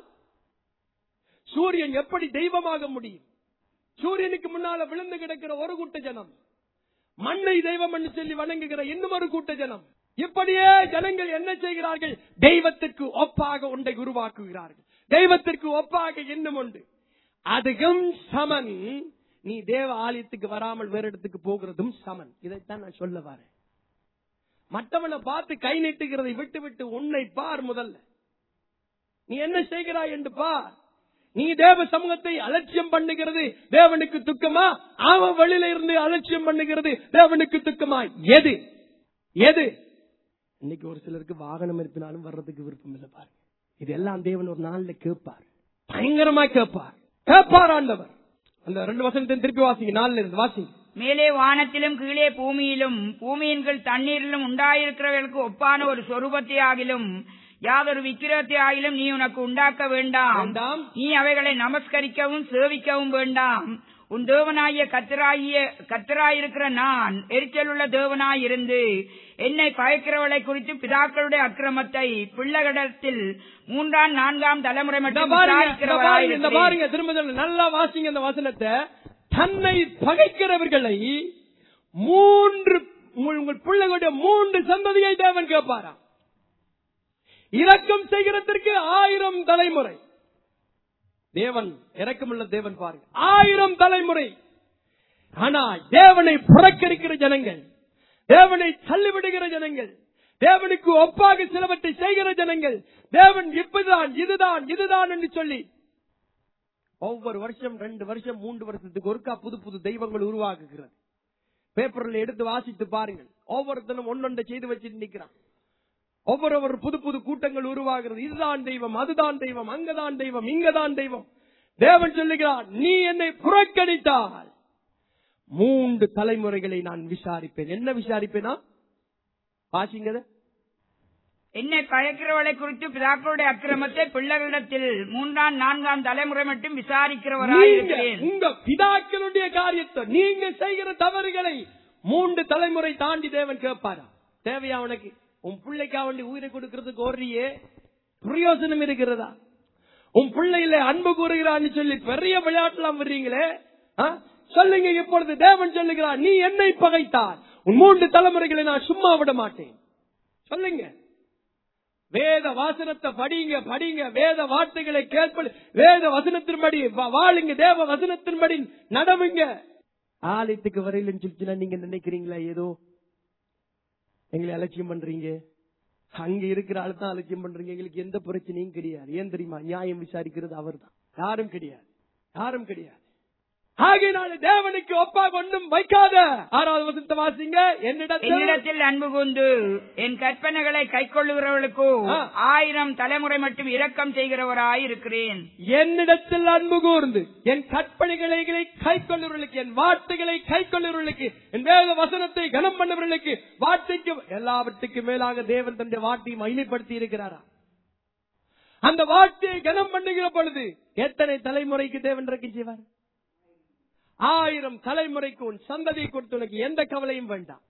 சூரியன் எப்படி தெய்வமாக முடியும் சூரியனுக்கு முன்னால விழுந்து கிடக்கிற ஒரு கூட்ட ஜனம் மண்ணை தெய்வம் என்று சொல்லி வணங்குகிற இன்னும் ஒரு கூட்ட ஜனம் இப்படியே ஜனங்கள் என்ன செய்கிறார்கள் தெய்வத்திற்கு ஒப்பாக ஒன்றை உருவாக்குகிறார்கள் தெய்வத்திற்கு ஒப்பாக இன்னும் உண்டு அதுவும் சமன் நீ தேவ ஆலயத்துக்கு வராமல் வேற இடத்துக்கு போகிறதும் சமன் இதைத்தான் நான் சொல்ல வரேன் மற்றவனை பார்த்து கை நீட்டுகிறதை விட்டு விட்டு உன்னை பார் முதல்ல நீ என்ன செய்கிறாய் என்று பார் நீ தேவ சமூகத்தை அலட்சியம் பண்ணுகிறது தேவனுக்கு துக்கமா அவன் வெளியில இருந்து அலட்சியம் பண்ணுகிறது தேவனுக்கு துக்கமா எது எது இன்னைக்கு ஒரு சிலருக்கு வாகனம் இருப்பினாலும் வர்றதுக்கு விருப்பம் இல்லை பாருங்க இதெல்லாம் தேவன் ஒரு நாள்ல கேட்பார் பயங்கரமா கேட்பார் கேட்பார் ஆண்டவர் அந்த ரெண்டு வசனத்தை திருப்பி வாசிங்க நாலுல இருந்து வாசிங்க மேலே வானத்திலும் கீழே பூமியிலும் பூமியின் கீழ் தண்ணீரிலும் உண்டாயிருக்கிறவர்களுக்கு ஒப்பான ஒரு சொரூபத்தை ஆகிலும் யாதொரு விக்கிரகத்தை ஆகிலும் நீ உனக்கு உண்டாக்க வேண்டாம் வேண்டாம். நீ அவைகளை நமஸ்கரிக்கவும் சேவிக்கவும் வேண்டாம் உன் தேவனாகிய கத்தராகிய கத்தராயிருக்கிற நான் எரிச்சலுள்ள தேவனாயிருந்து என்னை பயக்கிறவளை குறித்து பிதாக்களுடைய அக்கிரமத்தை பிள்ளைகளிடத்தில் மூன்றாம் நான்காம் தலைமுறை இந்த மட்டும் பாருங்க, இந்த பாருங்க, இந்த விசாரிக்கிறவராயிருக்கிறேன். பாருங்க திரும்ப சொல்லுங்க. நல்லா வாசிங்க இந்த வசனத்தை தன்னை பகைக்கிறவர்களை மூன்று உங்கள் பிள்ளைகளுடைய மூன்று சந்ததியை தேவன் கேட்பாராம் இரக்கம் செய்கிறதற்கு ஆயிரம் தலைமுறை தேவன் இரக்கமுள்ள தேவன் பாருங்க ஆயிரம் தலைமுறை ஆனா தேவனை புறக்கணிக்கிற ஜனங்கள் தேவனை தள்ளிவிடுகிற ஜனங்கள் தேவனுக்கு ஒப்பாக சிலவற்றை செய்கிற ஜனங்கள் தேவன் இப்படிதான் இதுதான் இதுதான் என்று சொல்லி ஒவ்வொரு வருஷம் ரெண்டு வருஷம் மூன்று வருஷத்துக்கு ஒருக்கா புது புது தெய்வங்கள் உருவாக்குகிறது பேப்பர்ல எடுத்து வாசித்து பாருங்கள் ஒவ்வொருத்தனும் ஒன்னொன்றை செய்து வச்சுட்டு நிக்கிறான் ஒவ்வொரு புது புது கூட்டங்கள் உருவாகிறது இதுதான் தெய்வம் அதுதான் தெய்வம் அங்கதான் தெய்வம் இங்கதான் தெய்வம் தேவன் சொல்லுகிறார் நீ என்னை புறக்கணித்தால் மூன்று தலைமுறைகளை நான் விசாரிப்பேன் என்ன விசாரிப்பேனா வாசிங்கத என்னை பயக்கிறவளை குறித்து பிதாக்களுடைய அக்கிரமத்தை பிள்ளைகளிடத்தில் மூன்றாம் நான்காம் தலைமுறை மட்டும் நீங்க விசாரிக்கிறவராயிருக்கிறேன் உங்க பிதாக்களுடைய காரியத்தை நீங்க செய்கிற தவறுகளை மூன்று தலைமுறை தாண்டி தேவன் கேட்பாரா தேவையா உனக்கு உன் பிள்ளைக்கா வேண்டி உயிரை கொடுக்கறதுக்கு ஓடுறியே பிரயோசனம் இருக்கிறதா உன் பிள்ளையில அன்பு கூறுகிறான்னு சொல்லி பெரிய விளையாட்டுலாம் வர்றீங்களே ஆ? சொல்லுங்க இப்பொழுது தேவன் சொல்லுகிறார் நீ என்னை பகைத்தார் உன் மூன்று தலைமுறைகளை நான் சும்மா விட மாட்டேன் சொல்லுங்க வேத வாசனத்தை படிங்க படிங்க வேத வார்த்தைகளை கேட்பது வேத வசனத்தின்படி வா- வாழுங்க தேவ வசனத்தின்படி நடவுங்க ஆலயத்துக்கு வரையிலன்னு சொல்லிச்சுன்னா நீங்க நினைக்கிறீங்களா ஏதோ எங்களை அலட்சியம் பண்றீங்க அங்க இருக்கிற ஆளு தான் அலட்சியம் பண்றீங்க எங்களுக்கு எந்த பிரச்சனையும் கிடையாது ஏன் தெரியுமா நியாயம் விசாரிக்கிறது அவர்தான் யாரும் கிடையாது யாரும் கிடையாது ஆகையினால தேவனுக்கு ஒப்பாக ஒன்றும் வைக்காத ஆறாவது வசனத்தை வாசிங்க என்னிடத்தில் என்னிடத்தில் அன்பு கூர்ந்து என் கற்பனைகளை கைக்கொள்ளுகிறவர்களுக்கு ஆ. ஆயிரம் தலைமுறை மட்டும் இரக்கம் செய்கிறவராயிருக்கிறேன் என்னிடத்தில் அன்பு கூர்ந்து என் கற்பனைகளை கை கொள்ளுவர்களுக்கு என் வார்த்தைகளை கை கொள்ளுவர்களுக்கு என் வேத வசனத்தை கனம் பண்ணவர்களுக்கு வார்த்தைக்கு எல்லாவற்றுக்கு மேலாக தேவன் தன்னுடைய வார்த்தையை மகிமைப்படுத்தி இருக்கிறாரா அந்த வார்த்தையை கனம் பண்ணுகிற பொழுது எத்தனை தலைமுறைக்கு தேவன் இறக்கி செய்வார் ஆயிரம் தலைமுறைக்கு உன் சந்ததியை கொடுத்து உனக்கு எந்த கவலையும் வேண்டாம்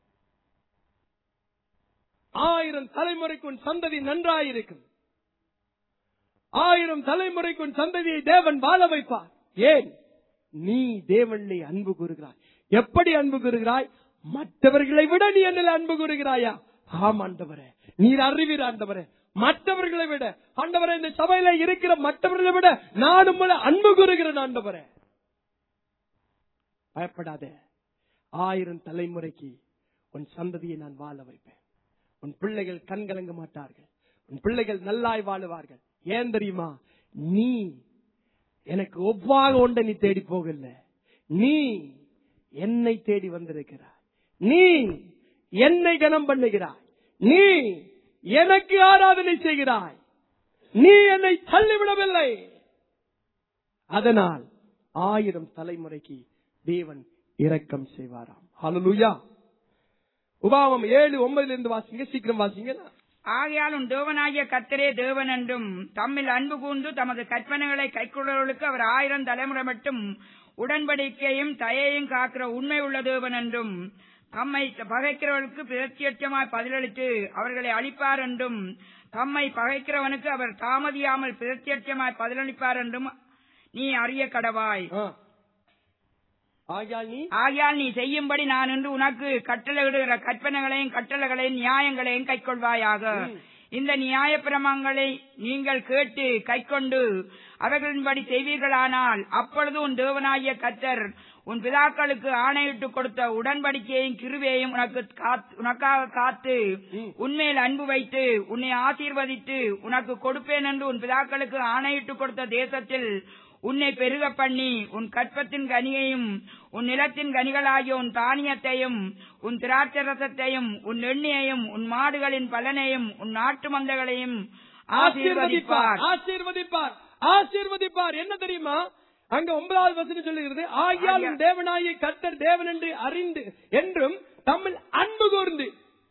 ஆயிரம் தலைமுறைக்கு உன் சந்ததி நன்றாயிருக்கும் ஆயிரம் தலைமுறைக்கு உன் சந்ததியை தேவன் வாழ வைப்பார் ஏன் நீ தேவனிலே அன்பு கூறுகிறாய் எப்படி அன்பு கூறுகிறாய் மற்றவர்களை விட நீ என்னில் அன்பு கூறுகிறாயா ஆம் ஆண்டவரே நீர் அறிவீர் ஆண்டவரே மற்றவர்களை விட ஆண்டவரே இந்த சபையில இருக்கிற மற்றவர்களை விட நான் உங்களை அன்பு கூறுகிறேன் ஆண்டவரே பயப்படாதே ஆயிரம் தலைமுறைக்கு உன் சந்ததியை நான் வாழ வைப்பேன் உன் பிள்ளைகள் கண் கலங்க மாட்டார்கள் உன் பிள்ளைகள் நல்லாய் வாழுவார்கள் ஏன் தெரியுமா நீ எனக்கு ஒவ்வாக ஒன்றை நீ தேடி போகல நீ என்னை தேடி வந்திருக்கிறாய் நீ என்னை கனம் பண்ணுகிறாய் நீ எனக்கு ஆராதனை செய்கிறாய் நீ என்னை தள்ளிவிடவில்லை அதனால் ஆயிரம் தலைமுறைக்கு தேவன் இரக்கம் செய்வாராம் ஹalleluya உபாவம் ஏழு ஒன்பதுல இருந்து வாசிங்க சீக்கிரம் வாசிங்க ஆகையால் உன் தேவனாகிய கத்தரே தேவன் என்றும் தம்மில் அன்பு கூர்ந்து தமது கற்பனைகளை கைக்கொள்ளுவர்களுக்கு அவர் ஆயிரம் தலைமுறை மட்டும் உடன்படிக்கையும் தயையும் காக்கிற உண்மை உள்ள தேவன் என்றும் தம்மை பகைக்கிறவர்களுக்கு பிரத்யட்சமாய் பதிலளித்து அவர்களை அழிப்பார் என்றும் தம்மை பகைக்கிறவனுக்கு அவர் தாமதியாமல் பிரத்யட்சமாய் பதிலளிப்பார் என்றும் நீ அறிய கடவாய் ஆ. ஆகையால் நீ ஆகையால் நீ செய்யும்படி நான் இன்று உனக்கு கட்டளையிடுகிற கற்பனைகளையும் கட்டளைகளையும் நியாயங்களையும் கைக்கொள்வாயாக இந்த நியாய பிரமாங்களை நீங்கள் கேட்டு கைக்கொண்டு அவர்களின்படி செய்வீர்களானால் அப்பொழுது உன் தேவனாகிய கத்தர் உன் பிதாக்களுக்கு ஆணையிட்டு கொடுத்த உடன்படிக்கையையும் கிருவையும் உனக்கு காத்- உனக்காக காத்து உன்மேல் அன்பு வைத்து உன்னை ஆசீர்வதித்து உனக்கு கொடுப்பேன் என்று உன் பிதாக்களுக்கு ஆணையிட்டு கொடுத்த தேசத்தில் உன்னை பெருக பண்ணி உன் கற்பத்தின் கனியையும் உன் நிலத்தின் கனிகளாகிய உன் தானியத்தையும் உன் திராட்சரசத்தையும் உன் எண்ணெயையும் உன் மாடுகளின் பலனையும் உன் நாட்டு மந்தைகளையும் ஆசீர்வதிப்பார் ஆசீர்வதிப்பார் ஆசீர்வதிப்பார் ஆசீர்வதிப்பார் என்ன தெரியுமா அங்க ஒன்பதாவது வசனம் சொல்லுகிறது ஆகியால் உன் தேவனாகிய கர்த்தர் தேவன் என்று அறிந்து என்றும் தமிழ் அன்பு கூர்ந்து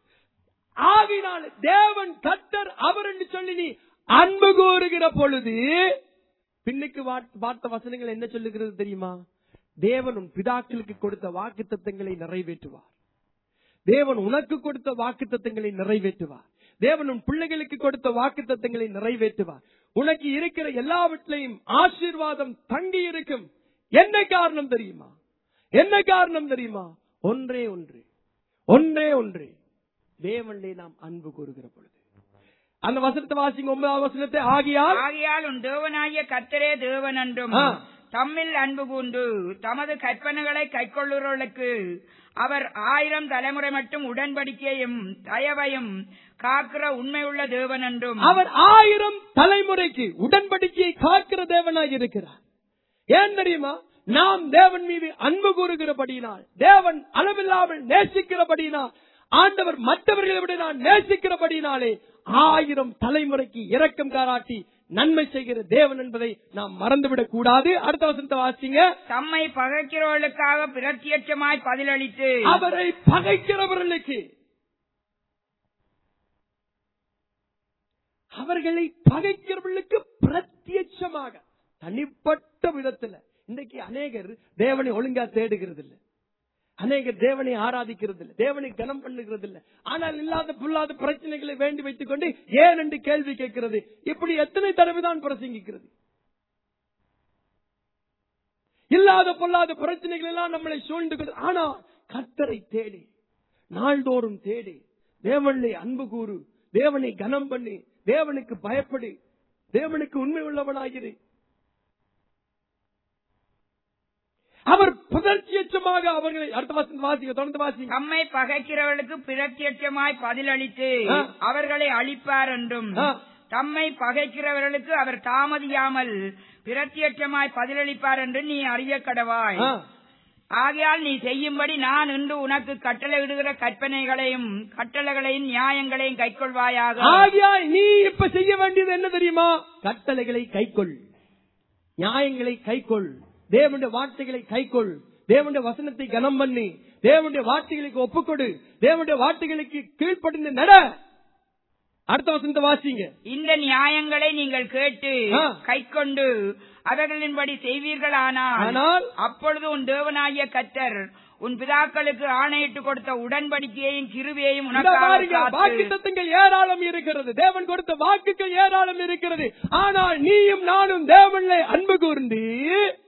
ஆகினால் தேவன் கர்த்தர் அவர் என்று சொல்லி நீ அன்பு கூறுகிற பொழுது பின்னுக்கு வார்த்த- பார்த்த வசனங்கள் என்ன சொல்லுகிறது தெரியுமா தேவன் உன் பிதாக்களுக்கு கொடுத்த வாக்கு தத்தங்களை நிறைவேற்றுவார் தேவன் உனக்கு கொடுத்த வாக்கு தத்தங்களை நிறைவேற்றுவார் தேவன் உன் பிள்ளைகளுக்கு கொடுத்த வாக்கு தத்தங்களை நிறைவேற்றுவார் உனக்கு இருக்கிற எல்லாவற்றையும் ஆசீர்வாதம் தங்கி இருக்கும் என்ன காரணம் தெரியுமா என்ன காரணம் தெரியுமா ஒன்றே ஒன்று ஒன்றே ஒன்று தேவனிலே நாம் அன்பு கூறுகிற பொழுது அந்த வசனத்தை வாசிங்க ஒன்பதாவது வசனத்தை ஆகியால் ஆகையால் உன் தேவனாகிய கர்த்தரே தேவன் என்றும் ஆ. தம்மில் அன்பு கூர்ந்து தமது கற்பனைகளை கைக்கொள்ளுறவர்களுக்கு அவர் ஆயிரம் தலைமுறை மட்டும் உடன்படிக்கையும் தயவையும் காக்கிற உண்மையுள்ள தேவன் என்றும் அவர் ஆயிரம் தலைமுறைக்கு உடன்படிக்கையை காக்கிற தேவனாய் இருக்கிறார் ஏன் தெரியுமா நாம் தேவன் மீது அன்பு கூறுகிறபடியினால் தேவன் அளவில்லாமல் நேசிக்கிறபடியினால் ஆண்டவர் மற்றவர்களை விட நான் நேசிக்கிறபடியினாலே ஆயிரம் தலைமுறைக்கு இரக்கம் காராட்டி நன்மை செய்கிற தேவன் என்பதை நாம் மறந்துவிடக் கூடாது அடுத்த வசனத்தை வாசிங்க தம்மை பகைக்கிறவர்களுக்காக பிரத்யட்சமாய் பதிலளித்து அவரை பகைக்கிறவர்களுக்கு அவர்களை பகைக்கிறவர்களுக்கு பிரத்யட்சமாக தனிப்பட்ட விதத்துல இன்னைக்கு அநேகர் தேவனை ஒழுங்கா தேடுகிறது இல்ல அநேகர் தேவனை ஆராதிக்கிறது இல்ல தேவனை கனம் பண்ணுகிறது இல்ல ஆனால் இல்லாத புல்லாத பிரச்சனைகளை வேண்டி வைத்துக் கொண்டு ஏன் என்று கேள்வி கேட்கிறது இப்படி எத்தனை தடவைதான் பிரசங்கிக்கிறது இல்லாத பொல்லாத பிரச்சனைகள் எல்லாம் நம்மளை சூழ்ந்து கொண்டு ஆனா கர்த்தரை தேடி நாள்தோறும் தேடி தேவனை அன்பு கூறு தேவனை கனம் பண்ணி தேவனுக்கு பயப்படு தேவனுக்கு உண்மை உள்ளவனாகிரு அவர் புதர்ச்சியற்றமாக அவர்களை அடுத்த வாசம் வாசிக்க தொடர்ந்து வாசிங்க தம்மை பகைக்கிறவர்களுக்கு பிரத்யட்சமாய் பதிலளித்து ஆ. அவர்களை அழிப்பார் என்றும் ஆ. தம்மை பகைக்கிறவர்களுக்கு அவர் தாமதியாமல் பிரத்யட்சமாய் பதிலளிப்பார் என்று நீ அறிய கடவாய் ஆ. ஆகையால் நீ செய்யும்படி நான் இன்று உனக்கு கட்டளையிடுகிற கற்பனைகளையும் கட்டளைகளையும் நியாயங்களையும் கைக்கொள்வாயாக ஆகையால் நீ இப்ப செய்ய வேண்டியது என்ன தெரியுமா கட்டளைகளை கைக்கொள் நியாயங்களை கைக்கொள் தேவனுடைய வார்த்தைகளை கைக்கொள் தேவனுடைய வசனத்தை கனம் பண்ணி தேவனுடைய வார்த்தைகளுக்கு ஒப்புக்கொடு தேவனுடைய வார்த்தைகளுக்கு கீழ்ப்படிந்து நட அடுத்த வசனத்தை வாசிங்க இந்த நியாயங்களை நீங்கள் கேட்டு ஆ. கைக்கொண்டு அவர்களின்படி செய்வீர்களானால் ஆனால் அப்பொழுது உன் தேவனாகிய கத்தர் உன் பிதாக்களுக்கு ஆணையிட்டு கொடுத்த உடன்படிக்கையையும் கிருவியையும் உனக்காக வாக்கு காத்து தத்தங்கள் ஏராளம் இருக்கிறது தேவன் கொடுத்த வாக்குகள் ஏராளம் இருக்கிறது ஆனால் நீயும் நானும் தேவனிலே அன்பு கூர்ந்து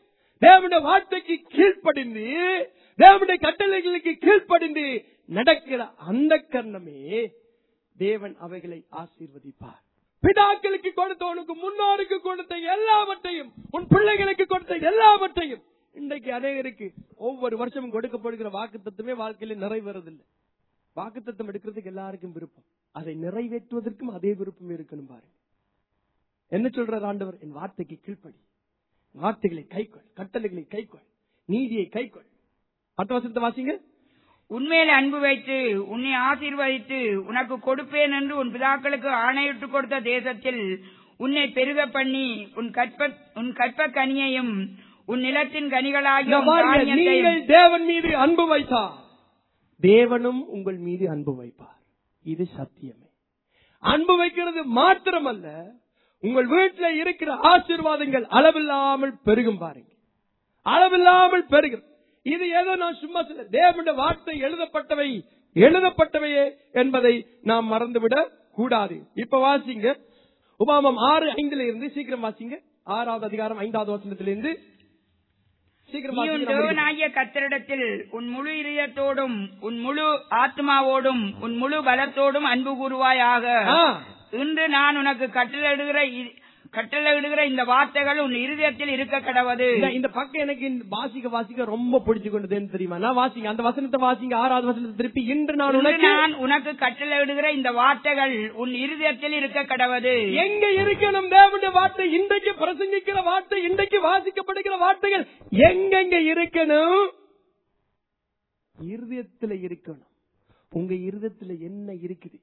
தேவனுடைய வார்த்தைக்கு கீழ்ப்படிந்து தேவனுடைய கட்டளைகளுக்கு கீழ்ப்படிந்து நடக்கிற அந்த கர்ணமே தேவன் அவைகளை ஆசீர்வதிப்பார் பிதாக்களுக்கு கொடுத்த உனக்கு முன்னோருக்கு கொடுத்த எல்லாவற்றையும் உன் பிள்ளைகளுக்கு கொடுத்த எல்லாவற்றையும் இன்றைக்கு அநேகருக்கு ஒவ்வொரு வருஷமும் கொடுக்கப்படுகிற வாக்கு தத்துவமே வாழ்க்கையில நிறைவேறதில்லை வாக்கு தத்துவம் எடுக்கிறதுக்கு எல்லாருக்கும் விருப்பம் அதை நிறைவேற்றுவதற்கும் அதே விருப்பம் இருக்கணும் பாருங்க என்ன சொல்றார் ஆண்டவர் என் வார்த்தைக்கு கீழ்ப்படி வார்த்தைகளை கைக்கொள் கட்டளைகளை கைக்கொள் நீதியை கைக்கொள் பத்து வருஷத்தை வாசிங்க உன்மேல் அன்பு வைத்து உன்னை ஆசீர்வதித்து உனக்கு கொடுப்பேன் என்று உன் பிதாக்களுக்கு ஆணையிட்டு கொடுத்த தேசத்தில் உன்னை பெருக பண்ணி உன் கற்ப உன் கற்ப கனியையும் உன் நிலத்தின் கனிகளாகிய இங்க உன் பாருங்க, தானியத்தையும் நீங்கள் தேவன் மீது அன்பு வைத்தார் தேவனும் உங்கள் மீது அன்பு வைப்பார் இது சத்தியமே அன்பு வைக்கிறது மாத்திரமல்ல உங்கள் வீட்டுல இருக்கிற ஆசீர்வாதங்கள் அளவில்லாமல் பெருகும் பாருங்க அளவில்லாமல் பெருகும் இது ஏதோ நான் சும்மா சொல்ல தேவனுடைய வார்த்தை எழுதப்பட்டவை எழுதப்பட்டவையே என்பதை நாம் மறந்துவிடக் கூடாது இப்ப வாசிங்க உபாமம் ஆறு ஐந்துல இருந்து சீக்கிரம் வாசிங்க ஆறாவது அதிகாரம் ஐந்தாவது வசனத்திலிருந்து சீக்கிரம் நீ உன் வாசிங்க, நம்ம முடிக்கலாம். தேவனாகிய கத்தரிடத்தில் உன் முழு இதயத்தோடும் உன் முழு ஆத்மாவோடும் உன் முழு பலத்தோடும் அன்பு கூறுவாயாக ஆ. இன்று நான் உனக்கு கட்டளையிடுகிற இ- கட்டளையிடுகிற இந்த வார்த்தைகள் உன் இருதயத்தில் இருக்க கடவது இந்த- இந்த பக்கம் எனக்கு இந்த வாசிக்க வாசிக்க ரொம்ப பிடிச்சு கொண்டதுன்னு தெரியுமா நான் வாசிங்க அந்த வசனத்தை வாசிங்க ஆறாவது வசனத்தை திருப்பி இன்று நான் இன்று உனக்கு நான் உனக்கு கட்டளையிடுகிற இந்த வார்த்தைகள் உன் இருதயத்தில் இருக்க கடவது எங்க இருக்கணும் தேவனுடைய வார்த்தை இன்றைக்கு பிரசங்கிக்கிற வார்த்தை இன்றைக்கு வாசிக்கப்படுகிற வார்த்தைகள் எங்கெங்க இருக்கணும் இருதயத்துல இருக்கணும் உங்க இருதயத்துல என்ன இருக்குது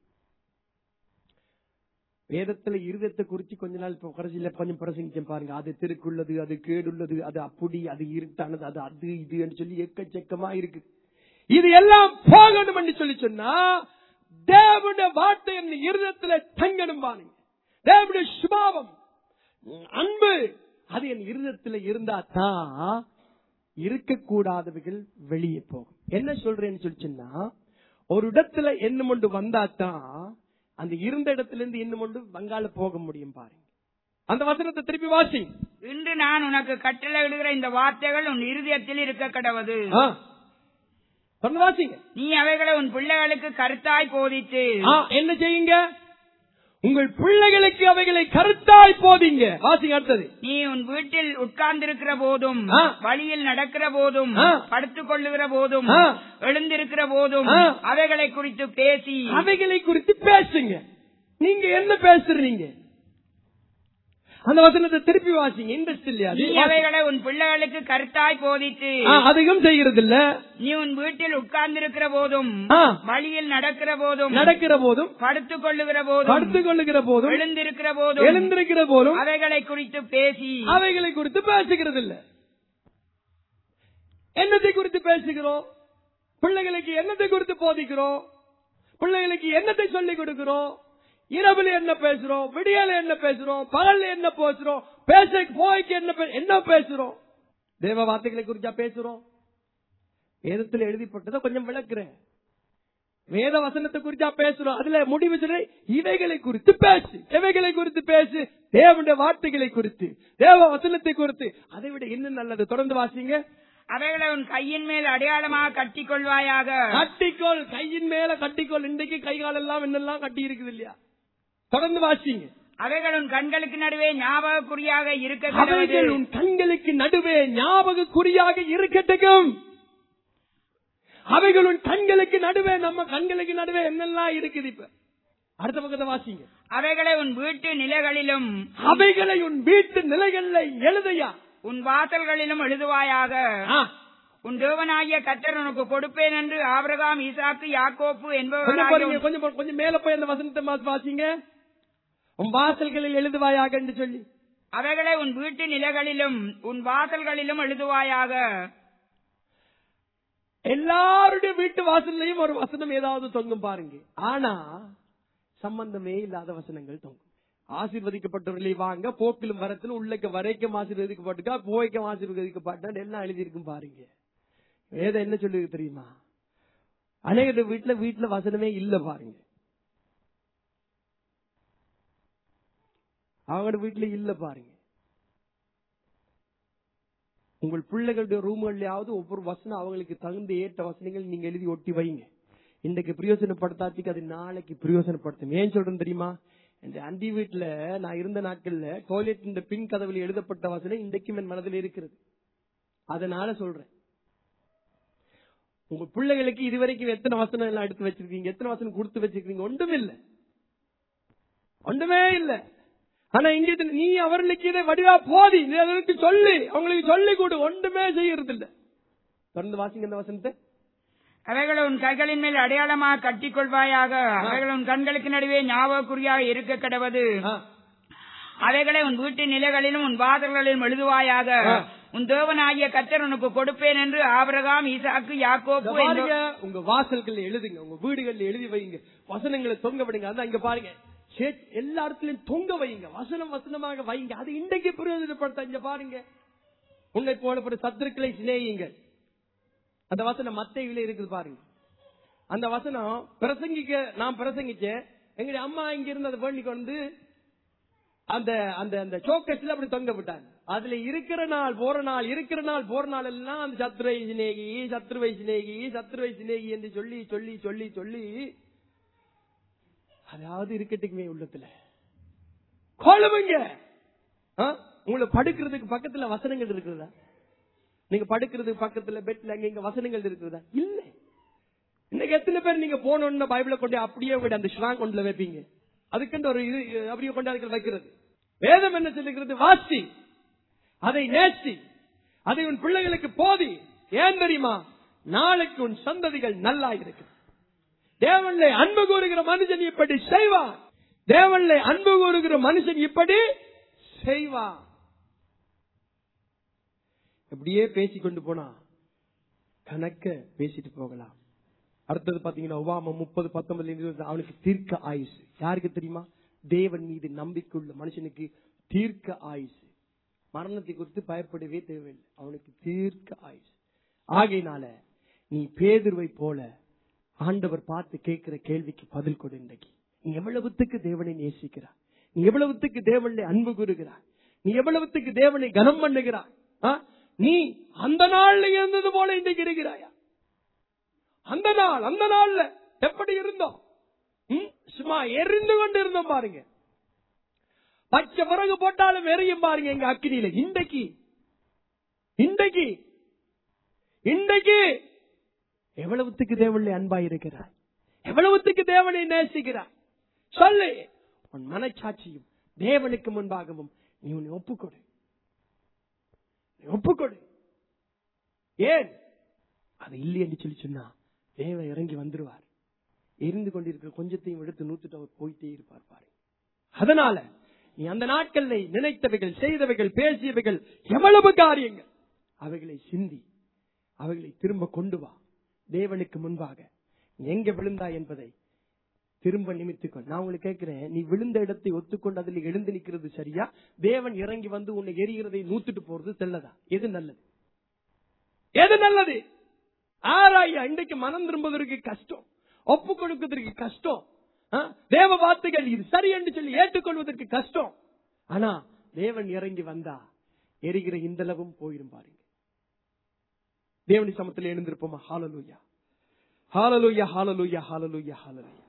வேதத்துல இருதயத்தை குறிச்சு கொஞ்ச நாள் இப்ப கடைசியில கொஞ்சம் பிரசங்கிச்சேன் பாருங்க அது திருக்குள்ளது அது கேடுள்ளது அது அப்படி அது இருட்டானது அது அது இது சொல்லி எக்கச்சக்கமா இருக்கு இது எல்லாம் போகணும் என்று சொல்லி சொன்னா தேவனுடைய வார்த்தை என் இருதயத்துல தங்கணும் பாருங்க தேவனுடைய சுபாவம் அன்பு அது என் இருதயத்துல இருந்தா தான் இருக்கக்கூடாதவைகள் வெளியே போகும் என்ன சொல்றேன்னு சொல்லி சொன்னா ஒரு இடத்துல என்ன ஒன்று வந்தா தான் அந்த இருந்த இடத்துல இருந்து என்ன ஒன்று வங்காள போக முடியும் பாருங்க அந்த வசனத்தை திருப்பி வாசி இன்று நான் உனக்கு கட்டளையிடுகிற இந்த வார்த்தைகள் உன் இருதயத்தில் இருக்க கடவது ஆ. தொடர்ந்து வாசிங்க நீ அவைகளை உன் பிள்ளைகளுக்கு கருத்தாய் போதித்து ஆ, என்ன செய்யுங்க உங்கள் பிள்ளைகளுக்கு அவைகளை கருத்தாய் போதிங்க வாசிங்க அடுத்தது நீ உன் வீட்டில் உட்கார்ந்திருக்கிற போதும் ஆ. வழியில் நடக்கிற போதும் ஆ. படுத்துக் கொள்ளுகிற போதும் ஆ. எழுந்திருக்கிற போதும் ஆ. அவைகளை குறித்து பேசி அவைகளை குறித்து பேசுங்க நீங்க என்ன பேசுறீங்க அந்த வசனத்தை திருப்பி வாசிங்க இன்ட்ரெஸ்ட் இல்லையா நீ அது? அவைகளை உன் பிள்ளைகளுக்கு கருத்தாய் போதித்து ஆ, அதிகம் செய்யறது இல்ல நீ உன் வீட்டில் உட்கார்ந்திருக்கிற போதும் ஆ. வழியில் நடக்கிற போதும் நடக்கிற போதும் படுத்துக் கொள்ளுகிற போதும் படுத்துக் கொள்ளுகிற போதும் எழுந்திருக்கிற போதும் எழுந்திருக்கிற போதும் அவைகளை குறித்து பேசி அவைகளை குறித்து பேசுகிறது இல்ல என்னத்தை குறித்து பேசுகிறோம் பிள்ளைகளுக்கு என்னத்தை குறித்து போதிக்கிறோம் பிள்ளைகளுக்கு என்னத்தை சொல்லிக் கொடுக்கிறோம் இரவுல என்ன பேசுறோம் விடியல என்ன பேசுறோம் பகல்ல என்ன பேசுறோம் பேச போய்க்கு என்ன பே- என்ன பேசுறோம் தேவ வார்த்தைகளை குறிச்சா பேசுறோம் வேதத்துல எழுதிப்பட்டதை கொஞ்சம் விளக்குறேன் வேத வசனத்தை குறிச்சா பேசுறோம் அதுல முடிவு சொல்ற இவைகளை குறித்து பேசு இவைகளை குறித்து பேசு தேவனுடைய வார்த்தைகளை குறித்து தேவ வசனத்தை குறித்து அதை விட என்ன நல்லது தொடர்ந்து வாசிங்க அவைகளை உன் கையின் மேல் அடையாளமாக கட்டிக் கொள்வாயாக கட்டிக்கோள் கையின் மேல கட்டிக்கோள் இன்றைக்கு கை காலெல்லாம் என்னெல்லாம் கட்டி இருக்குது இல்லையா தொடர்ந்து வாசிங்க அவைகள் உன் கண்களுக்கு நடுவே ஞாபக குறியாக இருக்க கடவது. அவைகள் உன் கண்களுக்கு நடுவே ஞாபக குறியாக இருக்கட்டும் அவைகள் உன் கண்களுக்கு நடுவே நம்ம கண்களுக்கு நடுவே என்னெல்லாம் இருக்குது இப்ப அடுத்த பக்கத்தை வாசிங்க அவைகளை உன் வீட்டு நிலைகளிலும் அவைகளை உன் வீட்டு நிலைகள்ல எழுதையா உன் வாசல்களிலும் எழுதுவாயாக ஆ, உன் தேவனாகிய கத்தர் உனக்கு கொடுப்பேன் என்று ஆபிரகாம் ஈசாக்கு யாக்கோப்பு கொஞ்சம் என்பவர்களாகிய பாருங்க உன்- கொஞ்சம் பா- கொஞ்சம் மேல போய் அந்த வசனத்தை வா- வாசிங்க உன் வாசல்களில் எழுதுவாயாக என்று சொல்லி அவைகளை உன் வீட்டு நிலைகளிலும் உன் வாசல்களிலும் எழுதுவாயாக எல்லாருடைய வீட்டு வாசல்லையும் ஒரு வசனம் ஏதாவது தொங்கும் பாருங்க ஆனா சம்பந்தமே இல்லாத வசனங்கள் தொங்கும் ஆசீர்வதிக்கப்பட்டவர்களை வாங்க போக்கிலும் வரத்திலும் உள்ளக்க வரைக்கும் ஆசீர்வதிக்கப்பட்டுக்கா போய்க்கும் ஆசீர்வதிக்கப்பட்டா எல்லாம் எழுதியிருக்கும் பாருங்க வேதம் என்ன சொல்லுது தெரியுமா அநேக வீட்டுல வீட்டுல வசனமே இல்ல பாருங்க அவங்களோட வீட்டுல இல்ல பாருங்க உங்கள் பிள்ளைகளுடைய ரூம்கள்லயாவது ஒவ்வொரு வசனம் அவங்களுக்கு தகுந்த ஏற்ற வசனங்கள் நீங்க எழுதி ஒட்டி வைங்க இன்றைக்கு பிரயோசனப்படுத்தாச்சுக்கு அது நாளைக்கு பிரயோசனப்படுத்தும் ஏன் சொல்றேன் தெரியுமா இந்த அண்டி வீட்டுல நான் இருந்த நாட்கள்ல டாய்லெட் இந்த பின் கதவில் எழுதப்பட்ட வசனம் இன்றைக்கும் என் மனதில் இருக்கிறது அதனால சொல்றேன் உங்க பிள்ளைகளுக்கு இதுவரைக்கும் எத்தனை வசனம் எல்லாம் எடுத்து வச்சிருக்கீங்க எத்தனை வசனம் கொடுத்து வச்சிருக்கீங்க ஒன்றும் இல்ல ஒன்றுமே இல்ல ஆனா இங்க இது நீ அவர்களுக்கு இதை வடிவா போதி நீ அவர்களுக்கு சொல்லி அவங்களுக்கு சொல்லி கொடு ஒன்றுமே செய்யறது இல்ல தொடர்ந்து வாசிங்க இந்த வசனத்தை அவைகளை உன் கைகளின் மேல் அடையாளமாக கட்டிக் கொள்வாயாக அவைகள் உன் கண்களுக்கு நடுவே ஞாபகக்குறியாக இருக்க கடவது ஆ. அவைகளை உன் வீட்டின் நிலைகளிலும் உன் வாதல்களிலும் எழுதுவாயாக ஆ. உன் தேவனாகிய கத்தர் உனக்கு கொடுப்பேன் என்று ஆபிரகாம் ஈசாக்கு இத யாக்கோப்பு பாருங்க என்போ- உங்க வாசல்கள் எழுதுங்க உங்க வீடுகள்ல எழுதி வைங்க வசனங்களை தொங்க விடுங்க அதான் இங்க பாருங்க சே- எல்லா இடத்துலயும் தொங்க வைங்க வசனம் வசனமாக வைங்க அது இன்றைக்கு பிரயோஜனப்படுத்த இங்க பாருங்க உன்னை போல சத்துருக்களை சிநேகியுங்கள் அந்த வசனம் மத்தையில இருக்குது பாருங்க அந்த வசனம் பிரசங்கிக்க நான் பிரசங்கிச்சேன் எங்களுடைய அம்மா இங்க இருந்து அதை வேண்டிக்கு வந்து அந்த அந்த அந்த சோக்கஸ்ல அப்படி தொங்க விட்டாங்க அதுல இருக்கிற நாள் போற நாள் இருக்கிற நாள் போற நாள் எல்லாம் அந்த சத்ருவை சிநேகி சத்ருவை சிநேகி சத்ருவை சிநேகி என்று சொல்லி சொல்லி சொல்லி சொல்லி அதாவது இருக்கட்டுக்குமே உள்ளத்துல கொழுவுங்க ஆ? உங்களை படுக்கிறதுக்கு பக்கத்துல வசனங்கள் இருக்கிறதா நீங்க படுக்கிறதுக்கு பக்கத்துல பெட்ல அங்க இங்க வசனங்கள் இருக்கிறதா இல்ல இன்னைக்கு எத்தனை பேர் நீங்க போனோம்னா பைபிளை கொண்டு அப்படியே உங்களுடைய அந்த ஸ்ட்ராங் கொண்டுல வைப்பீங்க அதுக்கு ஒரு இது அப்படியே கொண்டு அதுக்கு வைக்கிறது வேதம் என்ன சொல்லுகிறது வாசி அதை நேசி அதை உன் பிள்ளைகளுக்கு போதி ஏன் தெரியுமா நாளைக்கு உன் சந்ததிகள் நல்லா இருக்கு தேவன்ல அன்பு கூறுகிற மனுஷன் இப்படி செய்வான் தேவன்ல அன்பு கூறுகிற மனுஷன் இப்படி செய்வான் இப்படியே பேசிக்கொண்டு போனா கணக்க பேசிட்டு போகலாம் அடுத்தது பாத்தீங்கன்னா ஒபாமா முப்பது பத்தொன்பதுல இருந்து அவனுக்கு தீர்க்க ஆயுசு யாருக்கு தெரியுமா தேவன் மீது நம்பிக்கையுள்ள மனுஷனுக்கு தீர்க்க ஆயுசு மரணத்தை குறித்து பயப்படவே தேவையில்லை அவனுக்கு தீர்க்க ஆயுசு ஆகையினால நீ பேதுருவை போல ஆண்டவர் பார்த்து கேட்கிற கேள்விக்கு பதில் கொடு இன்றைக்கு நீ எவ்வளவுத்துக்கு தேவனை நேசிக்கிறாய் நீ எவ்வளவுத்துக்கு தேவனை அன்பு கூறுகிறாய் நீ எவ்வளவுத்துக்கு தேவனை கனம் பண்ணுகிறாய் ஆ? நீ அந்த நாள்ல இருந்தது போல இன்றைக்கு இருக்கிறாயா அந்த நாள் அந்த நாள்ல எப்படி இருந்தோம் ம்? சும்மா எரிந்து கொண்டு இருந்தோம் பாருங்க பச்சை பிறகு போட்டாலும் எரியும் பாருங்க எங்க அக்கினியில இன்றைக்கு இன்றைக்கு இன்றைக்கு எவ்வளவுத்துக்கு தேவனை அன்பாய் இருக்கிறாய் எவ்வளவுத்துக்கு தேவனை நேசிக்கிறாய் சொல்லு உன் மனச்சாட்சியும் தேவனுக்கு முன்பாகவும் நீ உன்னை ஒப்புக்கொடு நீ ஒப்புக்கொடு ஏன் அது இல்லை என்று சொல்லி சொன்னா தேவன் இறங்கி வந்துருவார் எரிந்து கொண்டிருக்கிற கொஞ்சத்தையும் எடுத்து நூத்துட்டு அவர் போயிட்டே இருப்பார் பாரு அதனால நீ அந்த நாட்கள்ல நினைத்தவைகள் செய்தவைகள் பேசியவைகள் எவ்வளவு காரியங்கள் அவைகளை சிந்தி அவைகளை திரும்ப கொண்டு வா தேவனுக்கு முன்பாக நீ எங்க விழுந்தாய் என்பதை திரும்ப நிமித்துக்கொள் நான் உங்களுக்கு கேட்கிறேன் நீ விழுந்த இடத்தை ஒத்துக்கொண்டு அதில் எழுந்து நிக்கிறது சரியா தேவன் இறங்கி வந்து உன்னை எரிகிறதை நூத்துட்டு போறது செல்லதா எது நல்லது எது நல்லது ஆராயா இன்றைக்கு மனம் திரும்புவதற்கு கஷ்டம் ஒப்பு கொடுப்பதற்கு கஷ்டம் ஆ? தேவ வார்த்தைகள் இது சரி என்று சொல்லி ஏற்றுக்கொள்வதற்கு கஷ்டம் ஆனா தேவன் இறங்கி வந்தா எரிகிற இந்தளவும் போயிடும் பாருங்க தேவனி சமத்தில் எழுந்திருப்போமா ஹாலலூயா ஹாலலூயா ஹாலலூயா ஹாலலூயா ஹாலலூயா